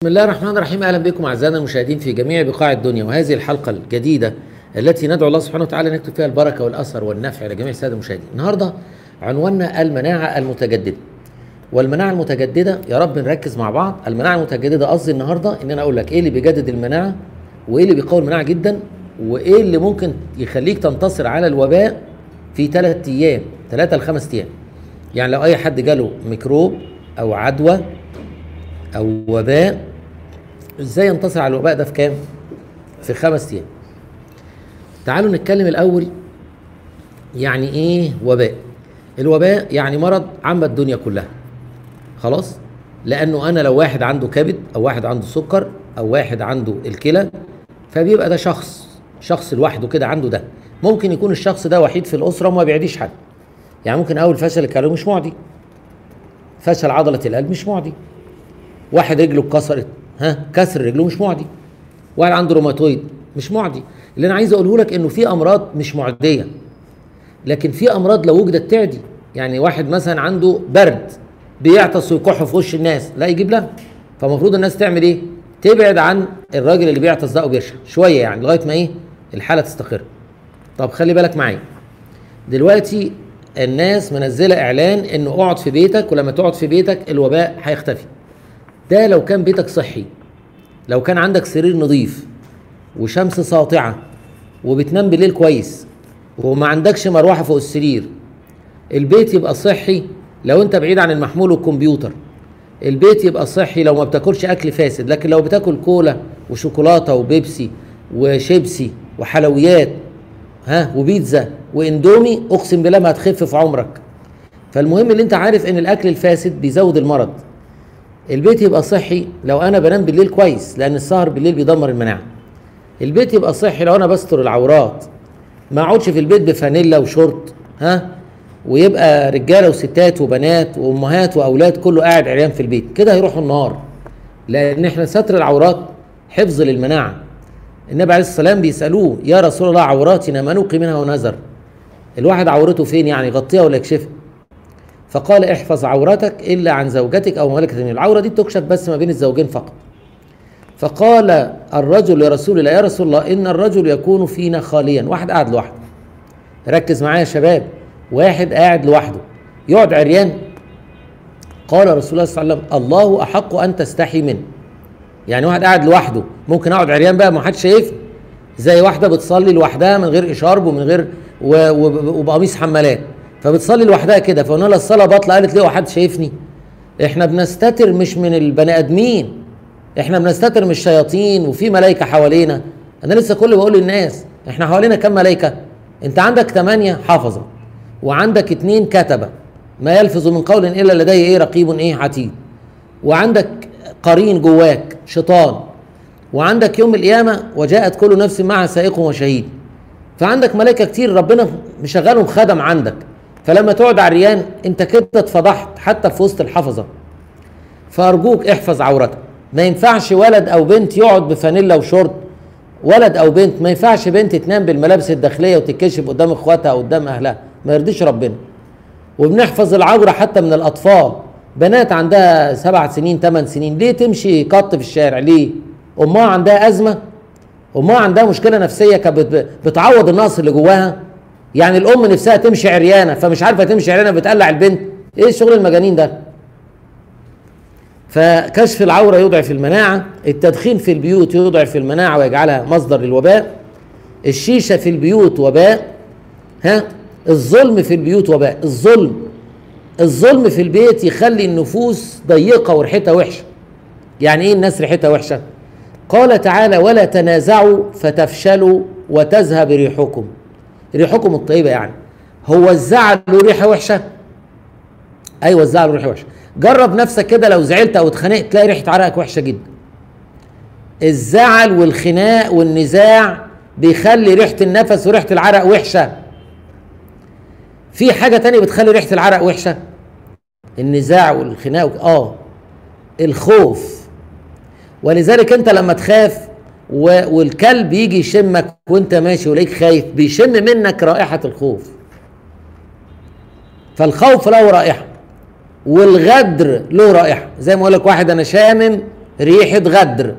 بسم الله الرحمن الرحيم اهلا بكم اعزائنا المشاهدين في جميع بقاع الدنيا وهذه الحلقه الجديده التي ندعو الله سبحانه وتعالى ان يكتب فيها البركه والاثر والنفع لجميع الساده المشاهدين. النهارده عنواننا المناعه المتجدده. والمناعه المتجدده يا رب نركز مع بعض، المناعه المتجدده قصدي النهارده ان انا اقول لك ايه اللي بيجدد المناعه وايه اللي بيقوي المناعه جدا وايه اللي ممكن يخليك تنتصر على الوباء في ثلاث ايام، ثلاثه لخمس ايام. يعني لو اي حد جاله ميكروب او عدوى او وباء ازاي ينتصر على الوباء ده في كام؟ في خمس ايام. تعالوا نتكلم الاول يعني ايه وباء؟ الوباء يعني مرض عم الدنيا كلها. خلاص؟ لانه انا لو واحد عنده كبد او واحد عنده سكر او واحد عنده الكلى فبيبقى ده شخص شخص لوحده كده عنده ده. ممكن يكون الشخص ده وحيد في الاسره وما بيعديش حد. يعني ممكن اول فشل الكلوي مش معدي. فشل عضله القلب مش معدي. واحد رجله اتكسرت ها كسر رجله مش معدي واحد عنده روماتويد مش معدي اللي انا عايز اقوله لك انه في امراض مش معديه لكن في امراض لو وجدت تعدي يعني واحد مثلا عنده برد بيعطس ويكح في وش الناس لا يجيب لها فالمفروض الناس تعمل ايه تبعد عن الراجل اللي بيعطس ده وبيرشح شويه يعني لغايه ما ايه الحاله تستقر طب خلي بالك معايا دلوقتي الناس منزله اعلان انه اقعد في بيتك ولما تقعد في بيتك الوباء هيختفي ده لو كان بيتك صحي لو كان عندك سرير نظيف وشمس ساطعة وبتنام بالليل كويس وما عندكش مروحة فوق السرير البيت يبقى صحي لو انت بعيد عن المحمول والكمبيوتر البيت يبقى صحي لو ما بتاكلش اكل فاسد لكن لو بتاكل كولا وشوكولاتة وبيبسي وشيبسي وحلويات ها وبيتزا واندومي اقسم بالله ما هتخف في عمرك فالمهم اللي انت عارف ان الاكل الفاسد بيزود المرض البيت يبقى صحي لو انا بنام بالليل كويس لان السهر بالليل بيدمر المناعه البيت يبقى صحي لو انا بستر العورات ما اقعدش في البيت بفانيلا وشورت ها ويبقى رجاله وستات وبنات وامهات واولاد كله قاعد عريان في البيت كده هيروحوا النار لان احنا ستر العورات حفظ للمناعه النبي عليه الصلاه والسلام بيسالوه يا رسول الله عوراتنا ما نقي منها ونذر الواحد عورته فين يعني يغطيها ولا يكشفها فقال احفظ عورتك الا عن زوجتك او ملكه يمين العوره دي بتكشف بس ما بين الزوجين فقط فقال الرجل لرسول الله يا رسول الله ان الرجل يكون فينا خاليا واحد قاعد لوحده ركز معايا يا شباب واحد قاعد لوحده يقعد عريان قال رسول الله صلى الله عليه وسلم الله احق ان تستحي منه يعني واحد قاعد لوحده ممكن اقعد عريان بقى ما حدش شايفني زي واحده بتصلي لوحدها من غير اشارب ومن غير وبقميص حمالات فبتصلي لوحدها كده فقلنا لها الصلاه باطله قالت ليه حد شايفني احنا بنستتر مش من البني ادمين احنا بنستتر من الشياطين وفي ملائكه حوالينا انا لسه كل بقول للناس احنا حوالينا كم ملائكه انت عندك ثمانية حافظة وعندك اتنين كتبة ما يلفظ من قول الا لديه ايه رقيب ايه عتيد وعندك قرين جواك شيطان وعندك يوم القيامة وجاءت كل نفس معها سائق وشهيد فعندك ملائكة كتير ربنا مشغلهم خدم عندك فلما تقعد على الريان انت كده اتفضحت حتى في وسط الحفظه فارجوك احفظ عورتك ما ينفعش ولد او بنت يقعد بفانيلا وشورت ولد او بنت ما ينفعش بنت تنام بالملابس الداخليه وتتكشف قدام اخواتها او قدام اهلها ما يرضيش ربنا وبنحفظ العوره حتى من الاطفال بنات عندها سبع سنين ثمان سنين ليه تمشي قط في الشارع ليه امها عندها ازمه امها عندها مشكله نفسيه كانت بتعوض النقص اللي جواها يعني الام نفسها تمشي عريانه فمش عارفه تمشي عريانه بتقلع البنت ايه الشغل المجانين ده فكشف العوره يضعف المناعه التدخين في البيوت يضعف المناعه ويجعلها مصدر للوباء الشيشه في البيوت وباء ها الظلم في البيوت وباء الظلم الظلم في البيت يخلي النفوس ضيقه وريحتها وحشه يعني ايه الناس ريحتها وحشه قال تعالى ولا تنازعوا فتفشلوا وتذهب ريحكم ريحكم الطيبه يعني هو الزعل له ريحه وحشه ايوه الزعل له ريحه وحشه جرب نفسك كده لو زعلت او اتخانقت تلاقي ريحه عرقك وحشه جدا الزعل والخناق والنزاع بيخلي ريحه النفس وريحه العرق وحشه في حاجه تانية بتخلي ريحه العرق وحشه النزاع والخناق اه الخوف ولذلك انت لما تخاف والكلب يجي يشمك وانت ماشي وليك خايف بيشم منك رائحة الخوف فالخوف له رائحة والغدر له رائحة زي ما اقول لك واحد انا شامم ريحه غدر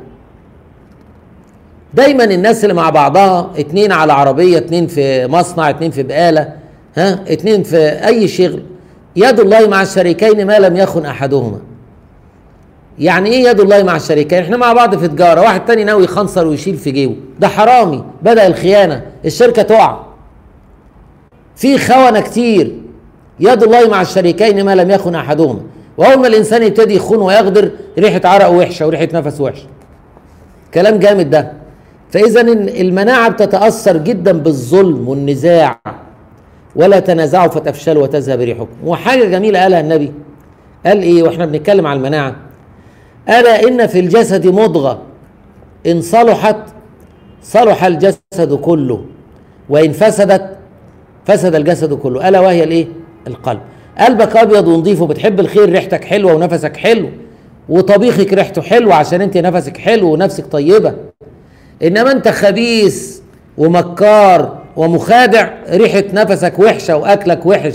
دايما الناس اللي مع بعضها اتنين على عربيه اتنين في مصنع اتنين في بقاله ها اتنين في اي شغل يد الله مع الشريكين ما لم يخن احدهما يعني ايه يد الله مع الشريكين احنا مع بعض في تجاره واحد تاني ناوي يخنصر ويشيل في جيبه ده حرامي بدا الخيانه الشركه تقع في خونه كتير يد الله مع الشريكين ما لم يخن احدهما واول ما الانسان يبتدي يخون ويغدر ريحه عرق وحشه وريحه نفس وحش كلام جامد ده فاذا المناعه بتتاثر جدا بالظلم والنزاع ولا تنازعوا فتفشلوا وتذهب ريحكم وحاجه جميله قالها النبي قال ايه واحنا بنتكلم على المناعه الا ان في الجسد مضغه ان صلحت صلح الجسد كله وان فسدت فسد الجسد كله الا وهي الايه القلب قلبك ابيض ونضيف وبتحب الخير ريحتك حلوه ونفسك حلو وطبيخك ريحته حلوه عشان انت نفسك حلو ونفسك طيبه انما انت خبيث ومكار ومخادع ريحه نفسك وحشه واكلك وحش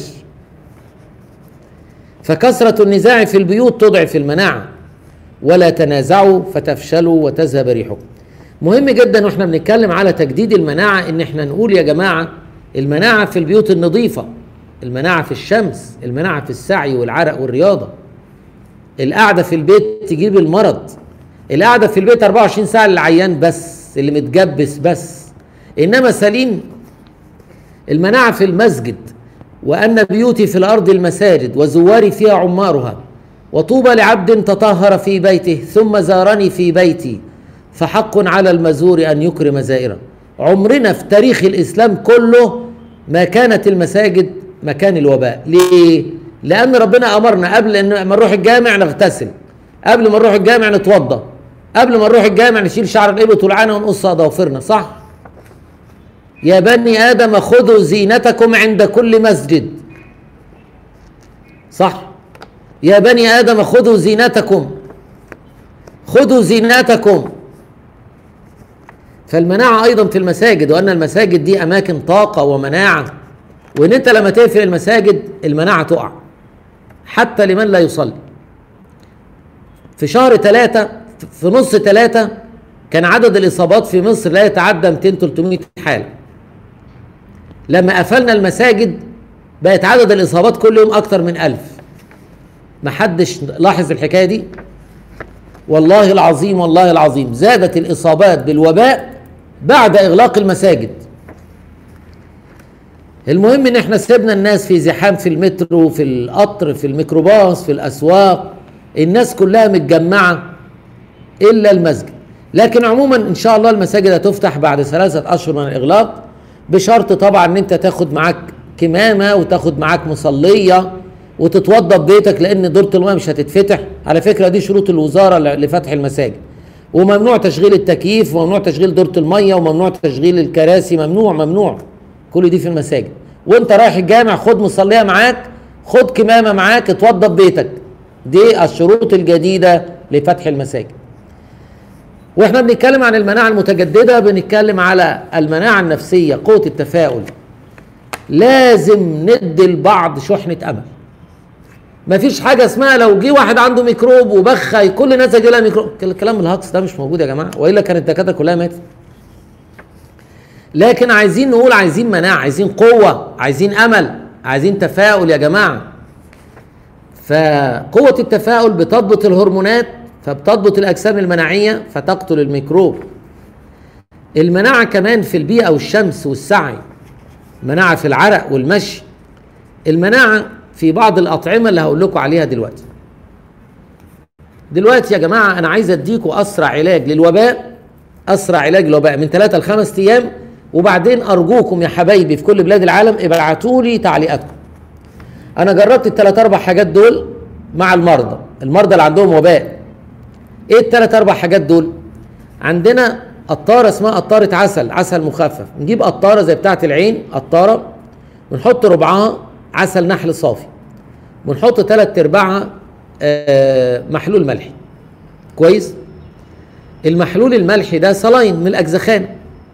فكثره النزاع في البيوت تضعف المناعه ولا تنازعوا فتفشلوا وتذهب ريحكم مهم جدا واحنا بنتكلم على تجديد المناعه ان احنا نقول يا جماعه المناعه في البيوت النظيفه المناعه في الشمس المناعه في السعي والعرق والرياضه القعده في البيت تجيب المرض القعده في البيت 24 ساعه للعيان بس اللي متجبس بس انما سليم المناعه في المسجد وان بيوتي في الارض المساجد وزواري فيها عمارها وطوبى لعبد تطهر في بيته ثم زارني في بيتي فحق على المزور ان يكرم زائرا عمرنا في تاريخ الاسلام كله ما كانت المساجد مكان الوباء ليه لان ربنا امرنا قبل ان ما نروح الجامع نغتسل قبل ما نروح الجامع نتوضا قبل ما نروح الجامع نشيل شعر الابط والعانه ونقص اظافرنا صح يا بني ادم خذوا زينتكم عند كل مسجد صح يا بني ادم خذوا زينتكم خذوا زينتكم فالمناعه ايضا في المساجد وان المساجد دي اماكن طاقه ومناعه وان انت لما تقفل المساجد المناعه تقع حتى لمن لا يصلي في شهر ثلاثة في نص ثلاثة كان عدد الإصابات في مصر لا يتعدى 200 300 حالة لما قفلنا المساجد بقت عدد الإصابات كل يوم أكتر من ألف محدش لاحظ الحكاية دي والله العظيم والله العظيم زادت الإصابات بالوباء بعد إغلاق المساجد المهم ان احنا سيبنا الناس في زحام في المترو في القطر في الميكروباص في الاسواق الناس كلها متجمعه الا المسجد لكن عموما ان شاء الله المساجد هتفتح بعد ثلاثه اشهر من الاغلاق بشرط طبعا ان انت تاخد معاك كمامه وتاخد معاك مصليه وتتوضا ببيتك لان دوره الماء مش هتتفتح على فكره دي شروط الوزاره لفتح المساجد وممنوع تشغيل التكييف وممنوع تشغيل دوره الميه وممنوع تشغيل الكراسي ممنوع ممنوع كل دي في المساجد وانت رايح الجامع خد مصليه معاك خد كمامه معاك اتوضى ببيتك دي الشروط الجديده لفتح المساجد واحنا بنتكلم عن المناعه المتجدده بنتكلم على المناعه النفسيه قوه التفاؤل لازم ندي لبعض شحنه امل مفيش حاجه اسمها لو جه واحد عنده ميكروب وبخ كل الناس هيجي لها ميكروب الكلام الهجص ده مش موجود يا جماعه والا كانت الدكاتره كلها ماتت لكن عايزين نقول عايزين مناعة عايزين قوة عايزين أمل عايزين تفاؤل يا جماعة فقوة التفاؤل بتضبط الهرمونات فبتضبط الأجسام المناعية فتقتل الميكروب المناعة كمان في البيئة والشمس والسعي مناعة في العرق والمشي المناعة في بعض الأطعمة اللي هقول لكم عليها دلوقتي دلوقتي يا جماعة أنا عايز أديكم أسرع علاج للوباء أسرع علاج للوباء من ثلاثة لخمس أيام وبعدين ارجوكم يا حبايبي في كل بلاد العالم ابعتوا لي تعليقاتكم انا جربت الثلاث اربع حاجات دول مع المرضى المرضى اللي عندهم وباء ايه الثلاث اربع حاجات دول عندنا قطاره اسمها قطاره عسل عسل مخفف نجيب قطاره زي بتاعه العين قطاره ونحط ربعها عسل نحل صافي ونحط ثلاث ارباعها آه محلول ملحي كويس المحلول الملحي ده صلاين من الاجزخانه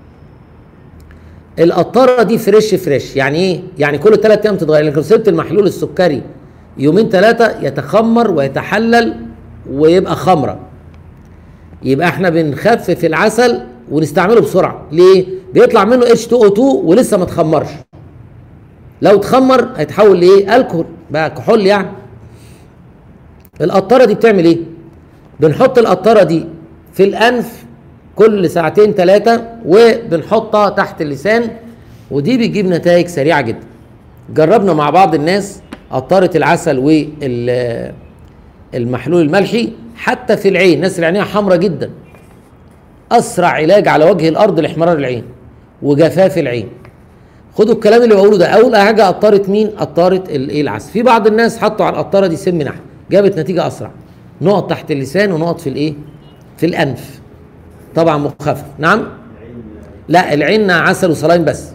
القطاره دي فريش فريش يعني ايه يعني كل ثلاث ايام تتغير لكن سبت المحلول السكري يومين ثلاثه يتخمر ويتحلل ويبقى خمره يبقى احنا بنخفف العسل ونستعمله بسرعه ليه بيطلع منه H2O2 ولسه ما اتخمرش لو اتخمر هيتحول لايه الكحول بقى كحول يعني القطاره دي بتعمل ايه بنحط القطاره دي في الانف كل ساعتين ثلاثه وبنحطها تحت اللسان ودي بتجيب نتائج سريعه جدا جربنا مع بعض الناس قطاره العسل والمحلول الملحي حتى في العين الناس اللي عينيها حمراء جدا اسرع علاج على وجه الارض لاحمرار العين وجفاف العين خدوا الكلام اللي بقوله ده اول حاجه قطاره مين قطاره الايه العسل في بعض الناس حطوا على القطاره دي سم نحل جابت نتيجه اسرع نقط تحت اللسان ونقط في الايه في الانف طبعا مخفف نعم لا العين عسل وصلاين بس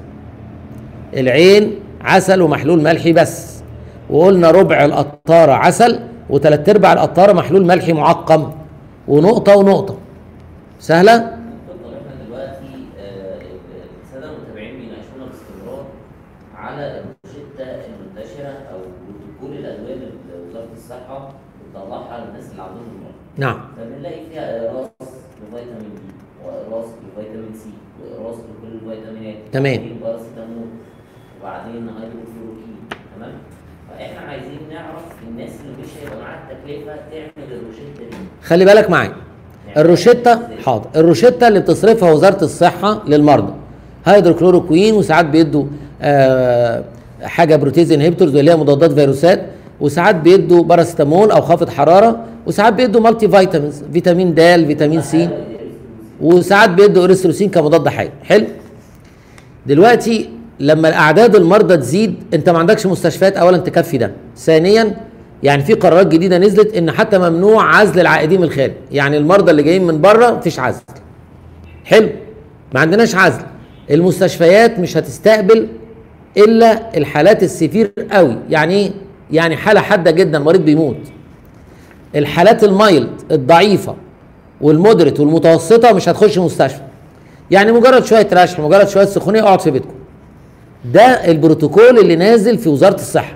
العين عسل ومحلول ملحي بس وقلنا ربع القطاره عسل وثلاث ارباع القطاره محلول ملحي معقم ونقطه ونقطه سهله دكتور احنا دلوقتي آه، الساده المتابعين بيناقشونا باستمرار على الروشته المنتشره او بروتوكول الادويه اللي وزاره الصحه بتطلعها للناس اللي عندهم المرض نعم فبنلاقي فيها اقراص لفيتامين دي واقراص لفيتامين سي واقراص لكل الفيتامينات تمام. وبعدين باراسيتامول وبعدين هيدروكلوروكين تمام فاحنا عايزين نعرف الناس اللي مش هيبقى معاها التكلفه تعمل الروشته دي خلي بالك معايا الروشتة حاضر الروشتة اللي بتصرفها وزارة الصحة للمرضى هيدروكلوروكوين وساعات بيدوا آه حاجة بروتيز انهبيتورز اللي هي مضادات فيروسات وساعات بيدوا باراستامول او خافض حرارة وساعات بيدوا مالتي فيتامينز فيتامين د فيتامين سي وساعات بيدوا اريثروسين كمضاد حيوي حلو دلوقتي لما الاعداد المرضى تزيد انت ما عندكش مستشفيات اولا تكفي ده ثانيا يعني في قرارات جديده نزلت ان حتى ممنوع عزل العائدين من الخارج يعني المرضى اللي جايين من بره مفيش عزل حلو ما عندناش عزل المستشفيات مش هتستقبل الا الحالات السفير قوي يعني ايه يعني حاله حاده جدا مريض بيموت الحالات المايلد الضعيفه والمودريت والمتوسطه مش هتخش مستشفى يعني مجرد شويه رشح مجرد شويه سخونيه اقعد في بيتكم ده البروتوكول اللي نازل في وزاره الصحه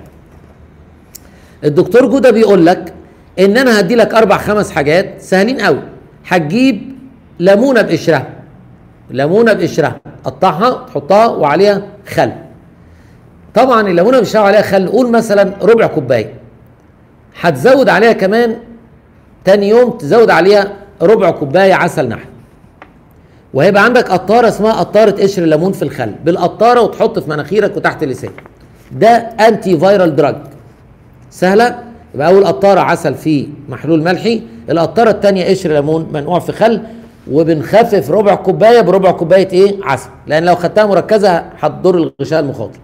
الدكتور جوده بيقول لك ان انا هدي لك اربع خمس حاجات سهلين قوي هتجيب ليمونه بقشرها ليمونه بقشرها قطعها تحطها وعليها خل طبعا الليمونه بقشرها وعليها خل قول مثلا ربع كوبايه هتزود عليها كمان تاني يوم تزود عليها ربع كوبايه عسل نحل وهيبقى عندك قطاره اسمها قطاره قشر الليمون في الخل بالقطاره وتحط في مناخيرك وتحت اللسان ده انتي فايرال دراج سهله يبقى اول قطاره عسل في محلول ملحي القطاره الثانيه قشر ليمون منقوع في خل وبنخفف ربع كوبايه بربع كوبايه ايه عسل لان لو خدتها مركزه هتضر الغشاء المخاطي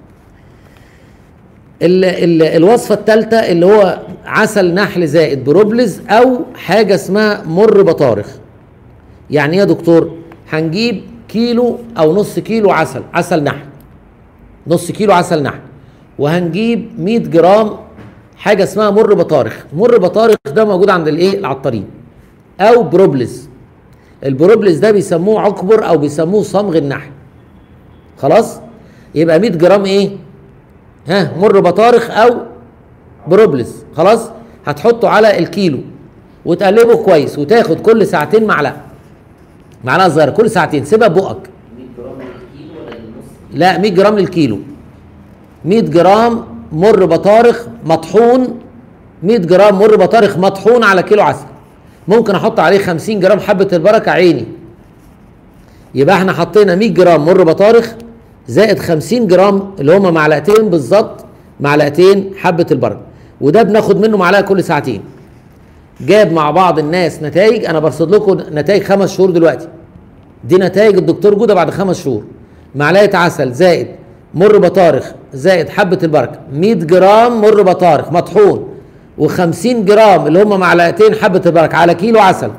ال ال الوصفه الثالثه اللي هو عسل نحل زائد بروبلز او حاجه اسمها مر بطارخ يعني ايه يا دكتور هنجيب كيلو او نص كيلو عسل عسل نحل نص كيلو عسل نحل وهنجيب 100 جرام حاجه اسمها مر بطارخ مر بطارخ ده موجود عند الايه العطارين او بروبلز البروبلز ده بيسموه عكبر او بيسموه صمغ النحل خلاص يبقى 100 جرام ايه ها مر بطارخ او بروبلز خلاص هتحطه على الكيلو وتقلبه كويس وتاخد كل ساعتين معلقه معلقه صغيره كل ساعتين سيبها بقك 100 جرام للكيلو ولا للنص؟ لا 100 جرام للكيلو 100 جرام مر بطارخ مطحون 100 جرام مر بطارخ مطحون على كيلو عسل ممكن احط عليه 50 جرام حبه البركه عيني يبقى احنا حطينا 100 جرام مر بطارخ زائد 50 جرام اللي هما معلقتين بالظبط معلقتين حبه البركه وده بناخد منه معلقه كل ساعتين جاب مع بعض الناس نتائج انا برصد لكم نتائج خمس شهور دلوقتي دي نتائج الدكتور جوده بعد خمس شهور معلقه عسل زائد مر بطارخ زائد حبه البركه 100 جرام مر بطارخ مطحون و50 جرام اللي هم معلقتين حبه البركه على كيلو عسل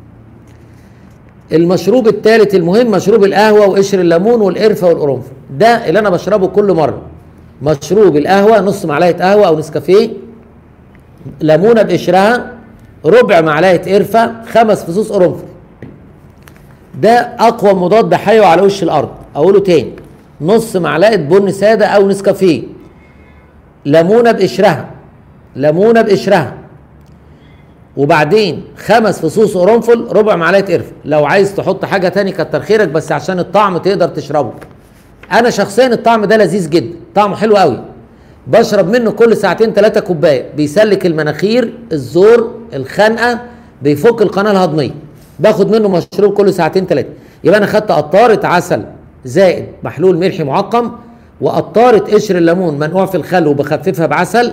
المشروب الثالث المهم مشروب القهوه وقشر الليمون والقرفه والقرنفل ده اللي انا بشربه كل مره مشروب القهوه نص معلقه قهوه او نسكافيه ليمونه بقشرها ربع معلقه قرفه خمس فصوص قرنفل ده اقوى مضاد حيوي على وش الارض اقوله تاني نص معلقه بن ساده او نسكافيه ليمونه بقشرها ليمونه بقشرها وبعدين خمس فصوص قرنفل ربع معلقه قرفه لو عايز تحط حاجه تاني كتر خيرك بس عشان الطعم تقدر تشربه انا شخصيا الطعم ده لذيذ جدا طعمه حلو قوي بشرب منه كل ساعتين ثلاثة كوباية بيسلك المناخير الزور الخنقة بيفك القناة الهضمية باخد منه مشروب كل ساعتين ثلاثة يبقى انا خدت قطارة عسل زائد محلول ملحي معقم وقطارة قشر الليمون منقوع في الخل وبخففها بعسل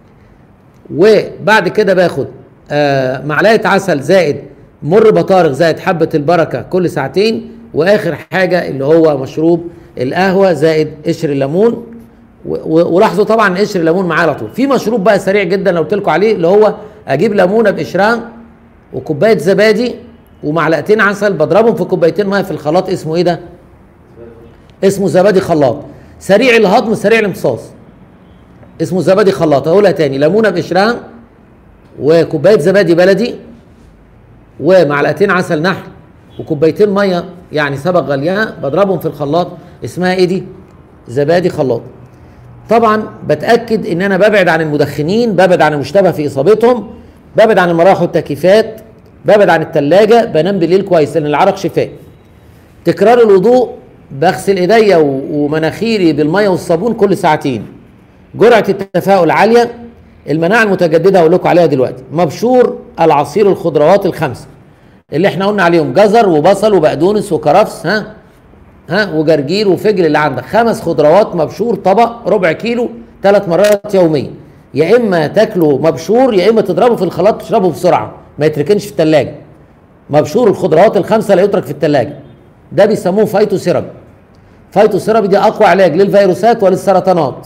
وبعد كده باخد آه معلقه عسل زائد مر بطارخ زائد حبه البركه كل ساعتين واخر حاجه اللي هو مشروب القهوه زائد قشر الليمون و- و- ولاحظوا طبعا قشر الليمون معاه على طول في مشروب بقى سريع جدا لو قلت لكم عليه اللي هو اجيب ليمونه بقشرها وكوبايه زبادي ومعلقتين عسل بضربهم في كوبايتين ميه في الخلاط اسمه ايه ده اسمه زبادي خلاط سريع الهضم سريع الامتصاص اسمه زبادي خلاط اقولها تاني ليمونه بقشرها وكوبايه زبادي بلدي ومعلقتين عسل نحل وكوبايتين ميه يعني سبق غليها بضربهم في الخلاط اسمها ايه دي زبادي خلاط طبعا بتاكد ان انا ببعد عن المدخنين ببعد عن المشتبه في اصابتهم ببعد عن المراوح والتكييفات ببعد عن الثلاجه بنام بالليل كويس لان العرق شفاء تكرار الوضوء بغسل ايديا و- ومناخيري بالميه والصابون كل ساعتين جرعه التفاؤل عاليه المناعه المتجدده هقول لكم عليها دلوقتي مبشور العصير الخضروات الخمسه اللي احنا قلنا عليهم جزر وبصل وبقدونس وكرفس ها ها وجرجير وفجل اللي عندك خمس خضروات مبشور طبق ربع كيلو ثلاث مرات يوميا يا اما تاكله مبشور يا اما تضربه في الخلاط تشربه بسرعه ما يتركنش في الثلاجه مبشور الخضروات الخمسه لا يترك في الثلاجه ده بيسموه فايتو سيرابي فايتو سيرابي دي اقوى علاج للفيروسات وللسرطانات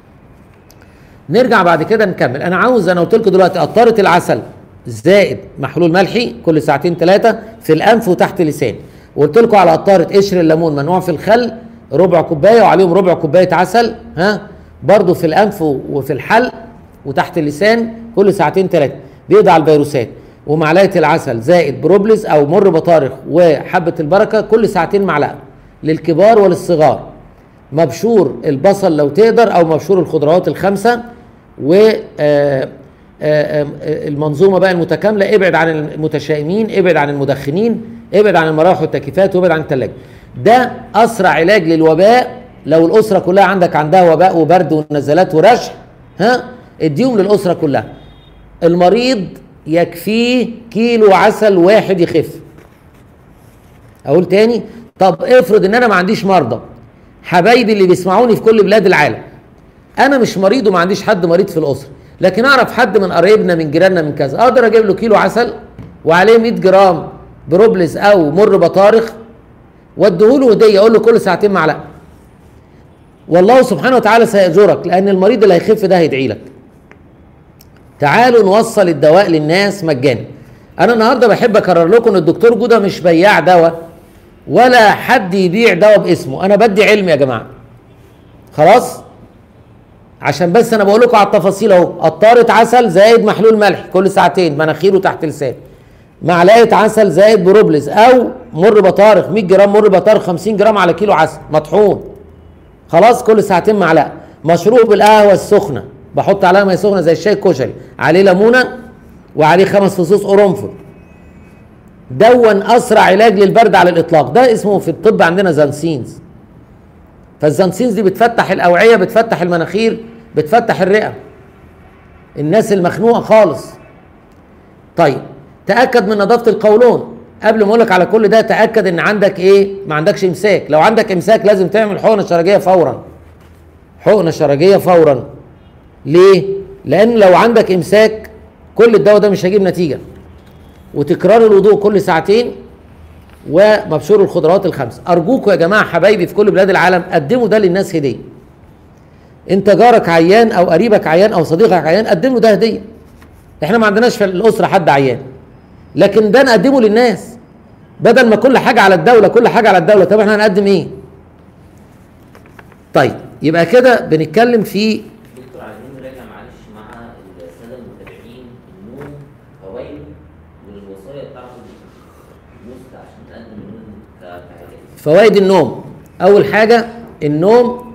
نرجع بعد كده نكمل انا عاوز انا قلت لكم دلوقتي قطره العسل زائد محلول ملحي كل ساعتين ثلاثه في الانف وتحت اللسان وقلت لكم على قطاره قشر الليمون منوع في الخل ربع كوبايه وعليهم ربع كوبايه عسل ها برضو في الانف وفي الحلق وتحت اللسان كل ساعتين ثلاثه بيقضي على الفيروسات ومعلقه العسل زائد بروبلس او مر بطارخ وحبه البركه كل ساعتين معلقه للكبار وللصغار مبشور البصل لو تقدر او مبشور الخضروات الخمسه و آه، آه، آه، المنظومه بقى المتكامله ابعد عن المتشائمين ابعد عن المدخنين ابعد عن المراوح والتكييفات وابعد عن الثلاجه ده اسرع علاج للوباء لو الاسره كلها عندك عندها وباء وبرد ونزلات ورشح ها اديهم للاسره كلها المريض يكفيه كيلو عسل واحد يخف اقول تاني طب افرض ان انا ما عنديش مرضى حبايبي اللي بيسمعوني في كل بلاد العالم انا مش مريض وما عنديش حد مريض في الاسره لكن اعرف حد من قرايبنا من جيراننا من كذا اقدر اجيب له كيلو عسل وعليه 100 جرام بروبلس او مر بطارخ واديهوله هديه اقول له كل ساعتين معلقه والله سبحانه وتعالى سيأجرك لان المريض اللي هيخف ده هيدعي لك تعالوا نوصل الدواء للناس مجانا انا النهارده بحب اكرر لكم ان الدكتور جوده مش بياع دواء ولا حد يبيع دواء باسمه انا بدي علم يا جماعه خلاص عشان بس انا بقول لكم على التفاصيل اهو قطاره عسل زائد محلول ملح كل ساعتين مناخيره تحت لسان معلقه عسل زائد بروبلس او مر بطارخ 100 جرام مر بطارخ 50 جرام على كيلو عسل مطحون خلاص كل ساعتين معلقه مشروب القهوه السخنه بحط عليها ميه سخنه زي الشاي الكشري عليه ليمونه وعليه خمس فصوص قرنفل دون اسرع علاج للبرد على الاطلاق ده اسمه في الطب عندنا زانسينز فالزانسينز دي بتفتح الاوعيه بتفتح المناخير بتفتح الرئه الناس المخنوقه خالص طيب تاكد من نظافه القولون قبل ما اقولك على كل ده تاكد ان عندك ايه ما عندكش امساك لو عندك امساك لازم تعمل حقنه شرجيه فورا حقنه شرجيه فورا ليه لان لو عندك امساك كل الدواء ده مش هيجيب نتيجه وتكرار الوضوء كل ساعتين ومبشور الخضروات الخمس ارجوكم يا جماعه حبايبي في كل بلاد العالم قدموا ده للناس هديه انت جارك عيان او قريبك عيان او صديقك عيان قدم له ده هديه احنا ما عندناش في الاسره حد عيان لكن ده نقدمه للناس بدل ما كل حاجه على الدوله كل حاجه على الدوله طب احنا هنقدم ايه طيب يبقى كده بنتكلم في دكتور عايزين نراجع معلش مع الساده المتابعين النوم فوائده والوصايا بتاعته النسخه عشان نقدم النوم ك- كعلاج فوائد النوم اول حاجه النوم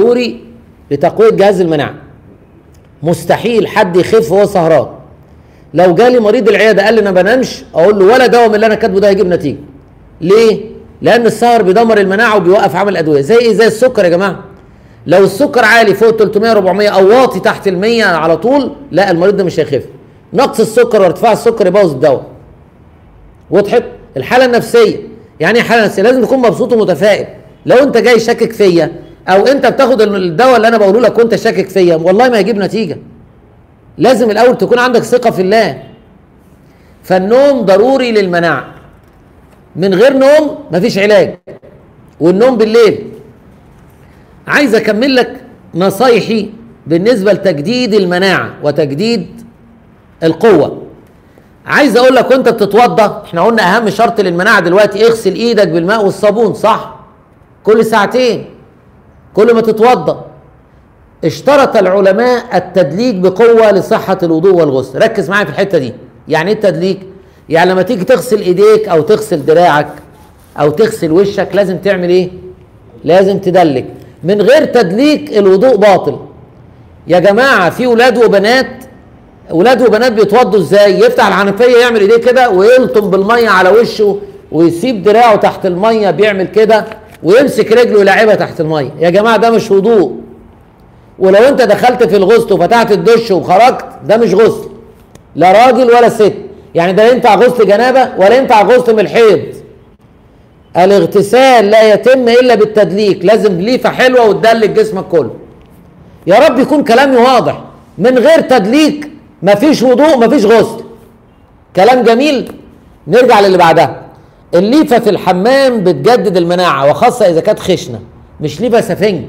ضروري لتقويه جهاز المناعه مستحيل حد يخف وهو سهران لو جالي مريض العياده قال لي انا بنامش اقول له ولا دواء من اللي انا كاتبه ده هيجيب نتيجه ليه لان السهر بيدمر المناعه وبيوقف عمل الادويه زي ايه زي السكر يا جماعه لو السكر عالي فوق 300 400 او واطي تحت ال 100 على طول لا المريض ده مش هيخف نقص السكر وارتفاع السكر يبوظ الدواء وضحت الحاله النفسيه يعني ايه حاله نفسيه لازم تكون مبسوط ومتفائل لو انت جاي شاكك فيا او انت بتاخد الدواء اللي انا بقوله لك وانت شاكك فيا والله ما هيجيب نتيجه لازم الاول تكون عندك ثقه في الله فالنوم ضروري للمناعه من غير نوم مفيش علاج والنوم بالليل عايز اكمل لك نصايحي بالنسبه لتجديد المناعه وتجديد القوه عايز اقول لك وانت بتتوضى احنا قلنا اهم شرط للمناعه دلوقتي اغسل ايدك بالماء والصابون صح كل ساعتين كل ما تتوضى اشترط العلماء التدليك بقوه لصحه الوضوء والغسل ركز معايا في الحته دي يعني ايه التدليك يعني لما تيجي تغسل ايديك او تغسل دراعك او تغسل وشك لازم تعمل ايه لازم تدلك من غير تدليك الوضوء باطل يا جماعه في ولاد وبنات ولاد وبنات بيتوضوا ازاي يفتح الحنفيه يعمل ايديه كده ويلطم بالميه على وشه ويسيب دراعه تحت الميه بيعمل كده ويمسك رجله يلعبها تحت الميه يا جماعه ده مش وضوء ولو انت دخلت في الغسل وفتحت الدش وخرجت ده مش غسل لا راجل ولا ست يعني ده ينفع غسل جنابه ولا ينفع غسل من الحيض الاغتسال لا يتم الا بالتدليك لازم ليفه حلوه وتدلك جسمك كله يا رب يكون كلامي واضح من غير تدليك مفيش وضوء مفيش غسل كلام جميل نرجع للي بعدها الليفه في الحمام بتجدد المناعه وخاصه اذا كانت خشنه مش ليفه سفنج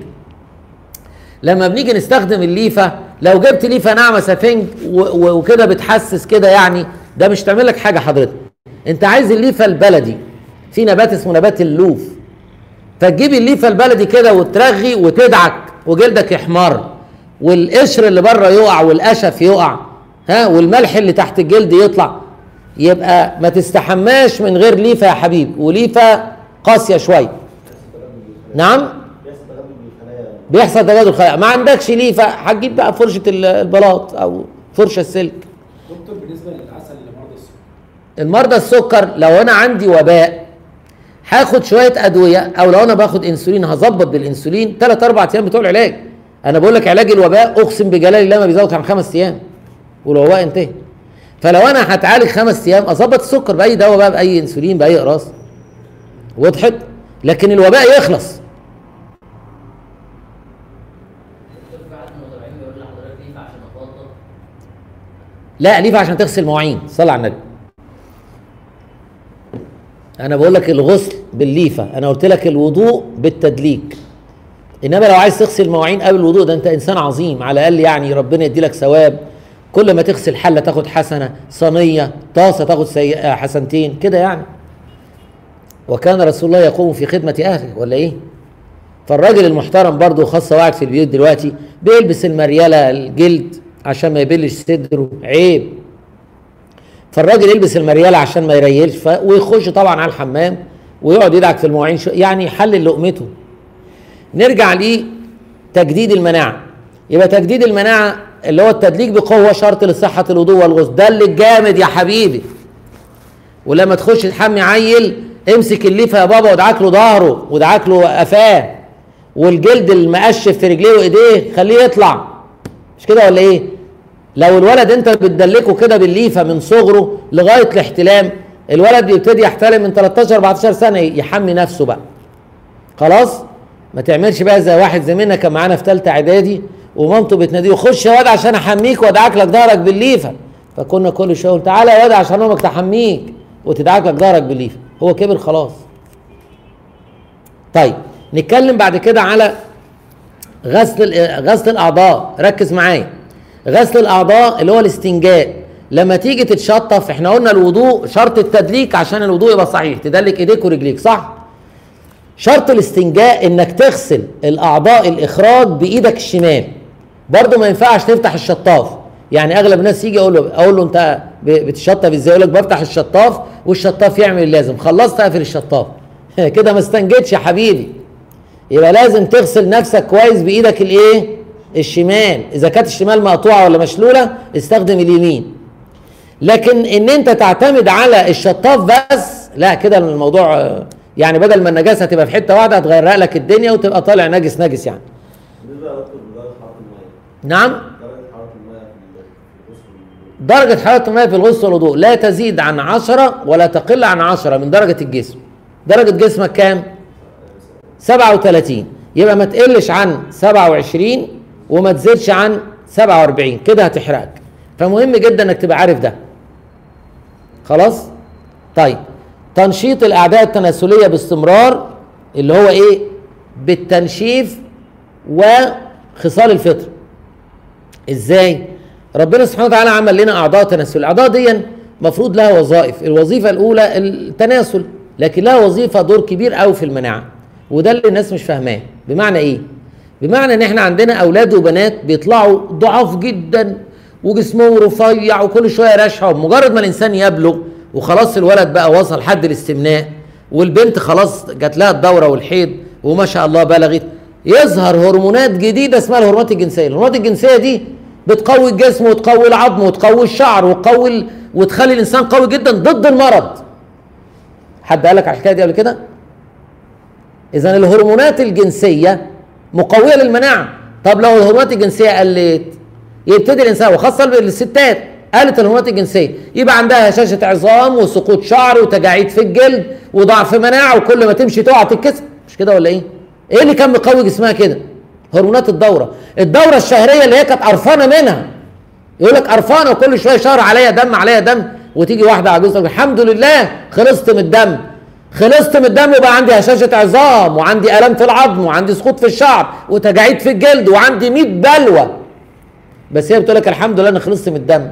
لما بنيجي نستخدم الليفه لو جبت ليفه ناعمه سفنج و- و- وكده بتحسس كده يعني ده مش تعمل لك حاجه حضرتك انت عايز الليفه البلدي في نبات اسمه نبات اللوف فتجيب الليفه البلدي كده وترغي وتدعك وجلدك يحمر والقشر اللي بره يقع والقشف يقع ها والملح اللي تحت الجلد يطلع يبقى ما تستحماش من غير ليفه يا حبيبي وليفه قاسيه شويه نعم بيحصل تجاذب خلايا ما عندكش ليفه هتجيب بقى فرشه ال- البلاط او فرشه السلك دكتور بالنسبه للعسل لمرضى السكر المرضى السكر لو انا عندي وباء هاخد شويه ادويه او لو انا باخد انسولين هظبط بالانسولين ثلاث اربع ايام بتوع العلاج انا بقول لك علاج الوباء اقسم بجلال الله ما بيزود عن خمس ايام والوباء انتهى فلو انا هتعالج خمس ايام اظبط السكر باي دواء بقى باي انسولين باي اقراص وضحت لكن الوباء يخلص دكتور في حد من المتابعين بيقول لحضرتك ليه عشان اتوضى لا ليفه عشان تغسل مواعين صلى على النبي انا بقول لك الغسل بالليفه انا قلت لك الوضوء بالتدليك انما لو عايز تغسل مواعين قبل الوضوء ده انت انسان عظيم على الاقل يعني ربنا يدي لك ثواب كل ما تغسل حله تاخد حسنه صينيه طاسه تاخد سيئة حسنتين كده يعني وكان رسول الله يقوم في خدمه اهله ولا ايه فالراجل المحترم برضه خاصه قاعد في البيوت دلوقتي بيلبس المريله الجلد عشان ما يبلش صدره عيب فالراجل يلبس المرياله عشان ما يريلش ف... ويخش طبعا على الحمام ويقعد يدعك في المواعين شو... يعني يحلل لقمته نرجع لتجديد المناعه يبقى تجديد المناعه اللي هو التدليك بقوه شرط لصحه الوضوء والغسل ده اللي جامد يا حبيبي ولما تخش تحمي عيل امسك الليفه يا بابا وادعك له ظهره وادعك له قفاه والجلد المقشف في رجليه وايديه خليه يطلع مش كده ولا ايه لو الولد انت بتدلكه كده بالليفه من صغره لغايه الاحتلام الولد بيبتدي يحتلم من 13 14 سنه يحمي نفسه بقى خلاص ما تعملش بقى زي واحد زميلنا كان معانا في ثالثه اعدادي ومامته بتناديه خش يا واد عشان احميك وادعك لك ظهرك بالليفه فكنا كل شويه نقول تعالى يا واد عشان امك تحميك وتدعك لك ظهرك بالليفه هو كبر خلاص طيب نتكلم بعد كده على غسل ال- غسل الاعضاء ركز معايا غسل الاعضاء اللي هو الاستنجاء لما تيجي تتشطف احنا قلنا الوضوء شرط التدليك عشان الوضوء يبقى صحيح تدلك ايديك ورجليك صح شرط الاستنجاء انك تغسل الاعضاء الاخراج بايدك الشمال برضه ما ينفعش تفتح الشطاف يعني اغلب الناس يجي اقول له اقول له انت ب- بتشطف ازاي يقول لك بفتح الشطاف والشطاف يعمل اللازم خلصت اقفل الشطاف كده ما استنجدش يا حبيبي يبقى لازم تغسل نفسك كويس بايدك الايه الشمال اذا كانت الشمال مقطوعه ولا مشلوله استخدم اليمين لكن ان انت تعتمد على الشطاف بس لا كده الموضوع آه، يعني بدل ما النجاسه تبقى في حته واحده هتغير لك الدنيا وتبقى طالع نجس نجس يعني بالنسبه يا دكتور لدرجه حراره الميه نعم درجه حراره الميه في الغسل درجة حرارة الماء في الغسل والوضوء لا تزيد عن عشرة ولا تقل عن عشرة من درجة الجسم درجة جسمك كام؟ 37 يبقى ما تقلش عن 27 وما تزيدش عن 47 كده هتحرقك فمهم جدا انك تبقى عارف ده خلاص طيب تنشيط الاعداء التناسليه باستمرار اللي هو ايه بالتنشيف وخصال الفطر ازاي ربنا سبحانه وتعالى عمل لنا اعضاء تناسل الاعضاء دي مفروض لها وظائف الوظيفه الاولى التناسل لكن لها وظيفه دور كبير قوي في المناعه وده اللي الناس مش فاهماه بمعنى ايه بمعنى ان احنا عندنا اولاد وبنات بيطلعوا ضعاف جدا وجسمهم رفيع وكل شويه رشحه ومجرد ما الانسان يبلغ وخلاص الولد بقى وصل حد الاستمناء والبنت خلاص جات لها الدوره والحيض وما شاء الله بلغت يظهر هرمونات جديده اسمها الهرمونات الجنسيه الهرمونات الجنسيه دي بتقوي الجسم وتقوي العظم وتقوي الشعر وتقوي ال... وتخلي الانسان قوي جدا ضد المرض حد قال لك على الحكايه دي قبل كده اذا الهرمونات الجنسيه مقويه للمناعه طب لو الهرمونات الجنسيه قلت يبتدي الانسان وخاصه الستات قلت الهرمونات الجنسيه يبقى عندها هشاشه عظام وسقوط شعر وتجاعيد في الجلد وضعف مناعه وكل ما تمشي تقع تتكسر مش كده ولا ايه؟ ايه اللي كان مقوي جسمها كده؟ هرمونات الدوره الدوره الشهريه اللي هي كانت قرفانه منها يقول لك قرفانه وكل شويه شهر عليا دم عليا دم وتيجي واحده عجوز تقول الحمد لله خلصت من الدم خلصت من الدم وبقى عندي هشاشه عظام وعندي الام في العظم وعندي سقوط في الشعر وتجاعيد في الجلد وعندي 100 بلوى بس هي بتقول لك الحمد لله انا خلصت من الدم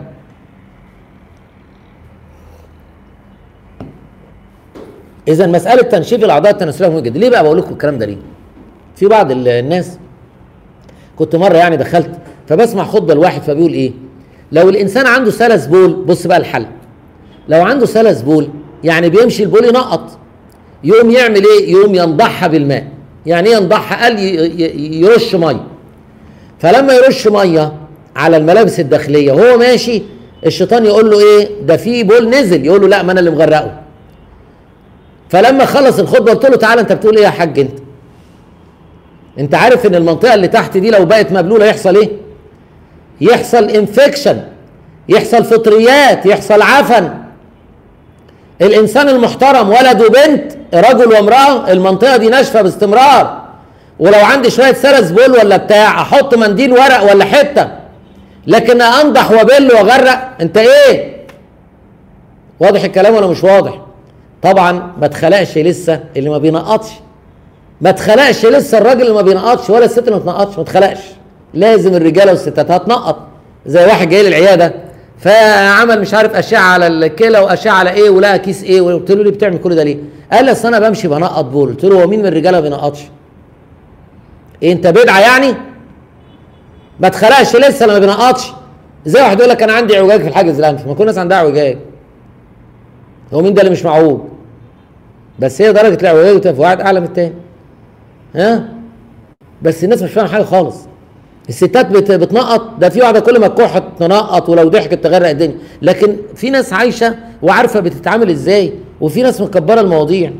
اذا مساله تنشيف الاعضاء التناسليه مهمه جدا ليه بقى بقول لكم الكلام ده ليه في بعض ال- الناس كنت مره يعني دخلت فبسمع خطبه لواحد فبيقول ايه لو الانسان عنده سلس بول بص بقى الحل لو عنده سلس بول يعني بيمشي البول ينقط يقوم يعمل ايه يقوم ينضحها بالماء يعني ايه ينضحها قال ي- ي- يرش ميه فلما يرش ميه على الملابس الداخليه وهو ماشي الشيطان يقول له ايه ده في بول نزل يقول له لا ما انا اللي مغرقه فلما خلص الخطبه قلت له تعالى انت بتقول ايه يا حاج انت انت عارف ان المنطقه اللي تحت دي لو بقت مبلوله يحصل ايه يحصل انفكشن يحصل فطريات يحصل عفن الانسان المحترم ولد وبنت رجل وامراه المنطقه دي ناشفه باستمرار ولو عندي شويه سلس بول ولا بتاع احط منديل ورق ولا حته لكن انضح وابل واغرق انت ايه واضح الكلام ولا مش واضح طبعا ما اتخلقش لسه اللي ما بينقطش ما اتخلقش لسه الراجل اللي ما بينقطش ولا الست اللي ما بتنقطش ما اتخلقش لازم الرجاله والستات هتنقط زي واحد جاي لي العياده فعمل مش عارف اشعه على الكلى واشعه على ايه ولقى كيس ايه قلت له ليه بتعمل كل ده ليه؟ قال لي اصل انا بمشي بنقط بول قلت له هو مين من الرجاله ما بينقطش؟ ايه انت بدعه يعني؟ ما اتخلقش لسه لما بينقطش زي واحد يقول لك انا عندي اعوجاج في الحاجز الانفي ما كل الناس عندها اعوجاج هو مين ده اللي مش معوج؟ بس هي درجه الاعوجاج بتبقى في واحد اعلى من التاني ها؟ بس الناس مش فاهمه حاجه خالص الستات بت- بتنقط ده في واحده كل ما تكح تنقط ولو ضحكت تغرق الدنيا لكن في ناس عايشه وعارفه بتتعامل ازاي وفي ناس مكبره المواضيع